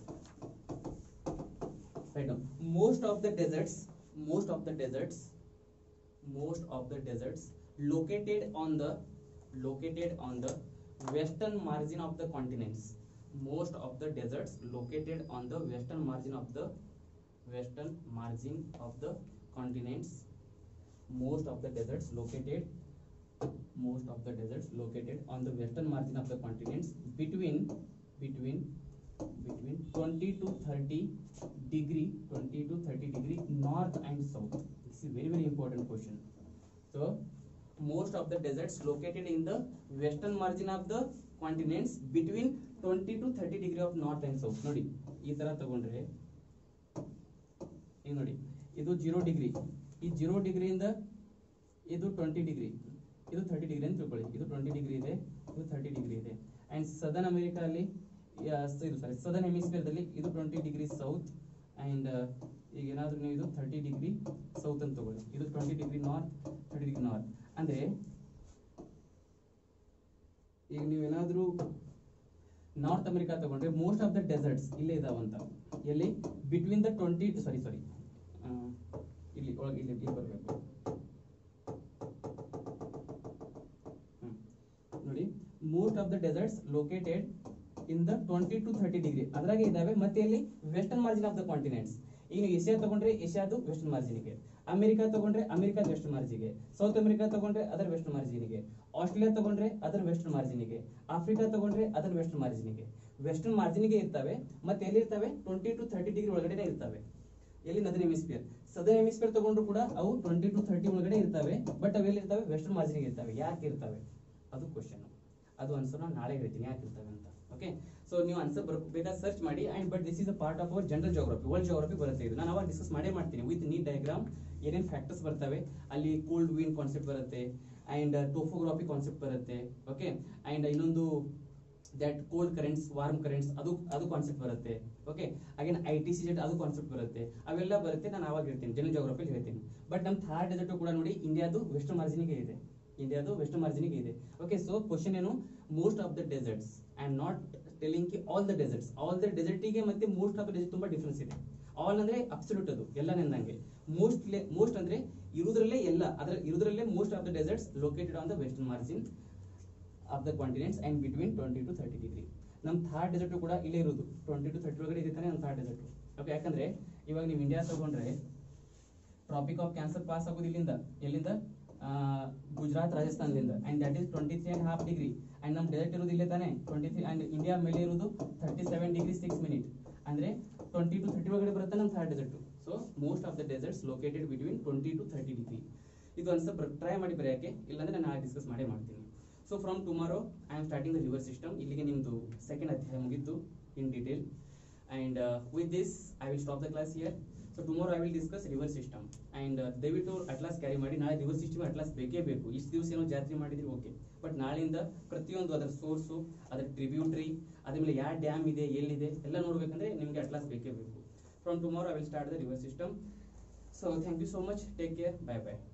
right now most of the deserts most of the deserts most of the deserts located on the located on the western margin of the continents most of the deserts located on the western margin of the western margin of the continents most of the deserts located most of the deserts located on the western margin of the continents between between between 20 to 30 degree 20 to 30 degree north and south this is very very important question so most of the deserts located in the western margin of the continents between 20 to 30 degree of north and south ನೋಡಿ ಈ ತರ ತಗೊಂಡ್ರೆ ಈಗ ನೋಡಿ ಇದು zero degree ಈ zero ಡಿಗ್ರಿಯಿಂದ ಇದು ಟ್ವೆಂಟಿ ಡಿಗ್ರಿ ಇದು ಥರ್ಟಿ ಡಿಗ್ರಿ ಅಂತ ತಿಳ್ಕೊಳ್ಳಿ ಇದು ಟ್ವೆಂಟಿ ಡಿಗ್ರಿ ಇದೆ ಇದು ಥರ್ಟಿ ಡಿಗ್ರಿ ಇದೆ ಅಂಡ್ ಸದರ್ನ್ ಅಮೆರಿಕಾ ಅಲ್ಲಿ ಯಾ, ಸ- ಇದು ಸಾರಿ ಸದರ್ನ್ ಹೆಮಿಸ್ಫಿಯರ್ದಲ್ಲಿ ಇದು ಟ್ವೆಂಟಿ ಡಿಗ್ರಿ ಸೌತ್ ಅಂಡ್ ಈಗ ಏನಾದ್ರೂ ನೀವು ಇದು ಥರ್ಟಿ ಡಿಗ್ರಿ ಸೌತ್ ಅಂತ ತಗೊಳ್ಳಿ ಇದು twenty degree north thirty degree north ಅಂದ್ರೆ ಈಗ ನೀವೇನಾದ್ರೂ ನಾರ್ತ್ ಅಮೆರಿಕಾ ತಗೊಂಡ್ರೆ ಮೋಸ್ಟ್ ಆಫ್ ದ ಡೆಸರ್ಟ್ಸ್ ಇಲ್ಲೇ ಇದಾವಂತ ಎಲ್ಲಿ between the twenty sorry sorry ಇಲ್ಲಿ ಒಳಗೆ ಇಲ್ಲಿ ಇಲ್ಲಿ ಬರಬೇಕು ನೋಡಿ most of the deserts located in the twenty to thirty degree ಅದ್ರಾಗೆ ಇದಾವೆ ಮತ್ತೆ ಇಲ್ಲಿ western margin of the continents ಈಗ ನೀವು ಏಷ್ಯಾ ತಗೊಂಡ್ರೆ ಏಷ್ಯಾದು ವೆಸ್ಟರ್ನ್ ಮಾರ್ಜಿನ್ಗೆ ಅಮೆರಿಕಾ ತಗೊಂಡ್ರೆ ಅಮೆರಿಕಾದ ವೆಸ್ಟರ್ನ್ ಮಾರ್ಜಿನ್ಗೆ ಸೌತ್ ಅಮೆರಿಕಾ ತಗೊಂಡ್ರೆ ಅದರ ವೆಸ್ಟರ್ನ್ ಮಾರ್ಜಿನ್ಗೆ ಆಸ್ಟ್ರೇಲಿಯಾ ತಗೊಂಡ್ರೆ ಅದರ ವೆಸ್ಟರ್ನ್ ಮಾರ್ಜಿನ್ಗೆ ಆಫ್ರಿಕಾ ತಗೊಂಡ್ರೆ ಅದರ ವೆಸ್ಟರ್ನ್ ಮಾರ್ಜಿನ್ಗೆ ವೆಸ್ಟರ್ನ್ ಮಾರ್ಜಿನ್ಗೆ ಇರ್ತವೆ ಮತ್ತೆ ಎಲ್ಲಿ ಇರ್ತವೆ ಟ್ವೆಂಟಿ ಟು ಥರ್ಟಿ ಡಿಗ್ರಿ ಒಳಗಡೆ ಇರ್ತವೆ ಎಲ್ಲಿ ನದನ್ ಹೆಮಿಸ್ಫಿಯರ್ ಸದರ್ನ್ ಹೆಮಿಸ್ಫಿಯರ್ ತಗೊಂಡ್ರು ಕೂಡ ಅವು ಟ್ವೆಂಟಿ ಟು ಥರ್ಟಿ ಒಳಗಡೆ ಇರ್ತವೆ ಬಟ್ ಅವೆಲ್ಲಿ ಇರ್ತವೆ ವೆಸ್ಟರ್ನ್ ಮಾರ್ಜಿನ್ಗೆ ಇರ್ತವೆ ಯಾಕೆ ಇರ್ತವೆ ಅದು ಕ್ವಶನ್ ಅದು ಆನ್ಸರ್ ನಾನು ನಾಳೆ ಹೇಳ್ತೀನಿ ಯಾಕೆ ಇರ್ತವೆ ಅಂತ ಓಕೆ ಸೊ ನೀವು ಆನ್ಸರ್ ಬೇಕಾದ್ರೆ ಸರ್ಚ್ ಮಾಡಿ and but this is a part of our general geography world geography ಬರುತ್ತೆ ಇದು ನಾನು ಅವಾಗ ಡಿಸ್ಕಸ್ ಮಾಡೇ ಮಾಡ್ತೀನಿ ವಿತ್ ನೀಟ್ ಡಯಾಗ್ರಾಮ್ ಏನೇನು ಫ್ಯಾಕ್ಟರ್ಸ್ ಬರ್ತವೆ ಅಲ್ಲಿ ಕೋಲ್ಡ್ ವಿನ್ ಕಾನ್ಸೆಪ್ಟ್ ಬರುತ್ತೆ ಅಂಡ್ ಟೋಫೋಗ್ರಾಫಿ ಕಾನ್ಸೆಪ್ಟ್ ಬರುತ್ತೆ ಓಕೆ ಅಂಡ್ ಇನ್ನೊಂದು that cold currents warm currents ಅದು ಅದು ಕಾನ್ಸೆಪ್ಟ್ ಬರುತ್ತೆ okay again I T C jet ಅದು ಕಾನ್ಸೆಪ್ಟ್ ಬರುತ್ತೆ ಅವೆಲ್ಲ ಬರುತ್ತೆ ನಾನು ಅವಾಗ ಹೇಳ್ತೀನಿ ಜನರಲ್ ಜೋಗ್ರಫಿಲಿ ಹೇಳ್ತೀನಿ ಬಟ್ ನಮ್ಮ ಥಾರ್ ಡೆಸರ್ಟ್ ಕೂಡ ನೋಡಿ ಇಂಡಿಯಾದು ವೆಸ್ಟರ್ನ್ ಮಾರ್ಜಿನಿಗೆ ಇದೆ ಇಂಡಿಯಾದು ವೆಸ್ಟರ್ನ್ ಮಾರ್ಜಿನಿಗೆ ಇದೆ ಓಕೆ ಸೊ ಕ್ವಶನ್ ಏನು most of the deserts and not telling ಕಿ all the deserts all the ಡೆಸರ್ಟಿಗೆ ಮತ್ತೆ ಮೋಸ್ಟ್ ಆಫ್ ದ ಡೆಸರ್ಟ್ ತುಂಬಾ ಡಿಫ್ರೆನ್ಸ್ ಇದೆ ಆಲ್ ಅಂದ್ರೆ ಅಬ್ಸಲ್ಯೂಟ್ ಅದು ಎಲ್ಲ ನೆಂದಂಗೆ ಮೋಸ್ಟ್ ಮೋಸ್ಟ್ ಅಂದ್ರೆ ಇರುವುದ್ರಲ್ಲೇ ಎಲ್ಲ ಅದರ ಇರುವುದ್ರಲ್ಲೇ most of the deserts located on the western margin of the continents and between twenty to thirty degree ನಮ್ಮ ಥಾರ್ ಡೆಸರ್ಟ್ ಕೂಡ ಇಲ್ಲೇ ಇರೋದು ಟ್ವೆಂಟಿ ಟು ಥರ್ಟಿ ಒಳಗಡೆ ಇದೆ ತಾನೇ ನಮ್ಮ ಥಾರ್ ಡೆಸರ್ಟ್ ಓಕೆ ಯಾಕಂದ್ರೆ ಇವಾಗ ನೀವು ಇಂಡಿಯಾ ತಗೊಂಡ್ರೆ ಟ್ರಾಪಿಕ್ ಆಫ್ ಕ್ಯಾನ್ಸರ್ ಪಾಸ್ ಆಗೋದು ಇಲ್ಲಿಂದ ಎಲ್ಲಿಂದ ಆ, ಗುಜರಾತ್ ರಾಜಸ್ಥಾನದಿಂದ and that is twenty three and half degree and ನಮ್ಮ ಡೆಸರ್ಟ್ ಇರೋದು ಇಲ್ಲೇ ತಾನೆ ಟ್ವೆಂಟಿ ತ್ರೀ ಅಂಡ್ ಇಂಡಿಯಾ ಮೇಲೆ ಇರೋದು thirty seven degree six minute ಅಂದ್ರೆ ಟ್ವೆಂಟಿ ಟು ಥರ್ಟಿ ಒಳಗಡೆ ಬರುತ್ತೆ ನಮ್ಮ third desert so most of the deserts located between twenty to thirty degree ಇದು ಒಂದು ಸ್ವಲ್ಪ ಟ್ರೈ ಮಾಡಿ ಬರೆಯೋಕೆ ಇಲ್ಲಾಂದ್ರೆ ನಾನು ನಾಳೆ ಡಿಸ್ಕಸ್ ಮಾಡೇ ಮಾಡ್ತೀನಿ so from tomorrow I am starting the river system ಇಲ್ಲಿಗೆ ನಿಮ್ಮದು ಸೆಕೆಂಡ್ ಅಧ್ಯಾಯ ಮುಗೀತು in detail and uh, with this i will stop the class here so tomorrow i will discuss river system and uh, ದಯವಿಟ್ಟು atlas carry ಮಾಡಿ ನಾಳೆ river system atlas ಬೇಕೇ ಬೇಕು ಇಷ್ಟು ದಿವಸ ಏನೋ ಜಾತ್ರೆ ಮಾಡಿದ್ರೆ ಓಕೆ ಬಟ್ ನಾಳೆಯಿಂದ ಪ್ರತಿಯೊಂದು ಅದರ ಸೋರ್ಸು ಅದರ ಟ್ರಿಬ್ಯೂಟ್ರಿ ಅದ್ರ ಮೇಲೆ ಯಾವ ಡ್ಯಾಮ್ ಇದೆ ಎಲ್ಲಿದೆ ಎಲ್ಲ ನೋಡ್ಬೇಕಂದ್ರೆ ನಿಮಗೆ ಅಟ್ಲಾಸ್ ಬೇಕೇ ಬೇಕು from tomorrow I will start the river system so thank you so much take care bye by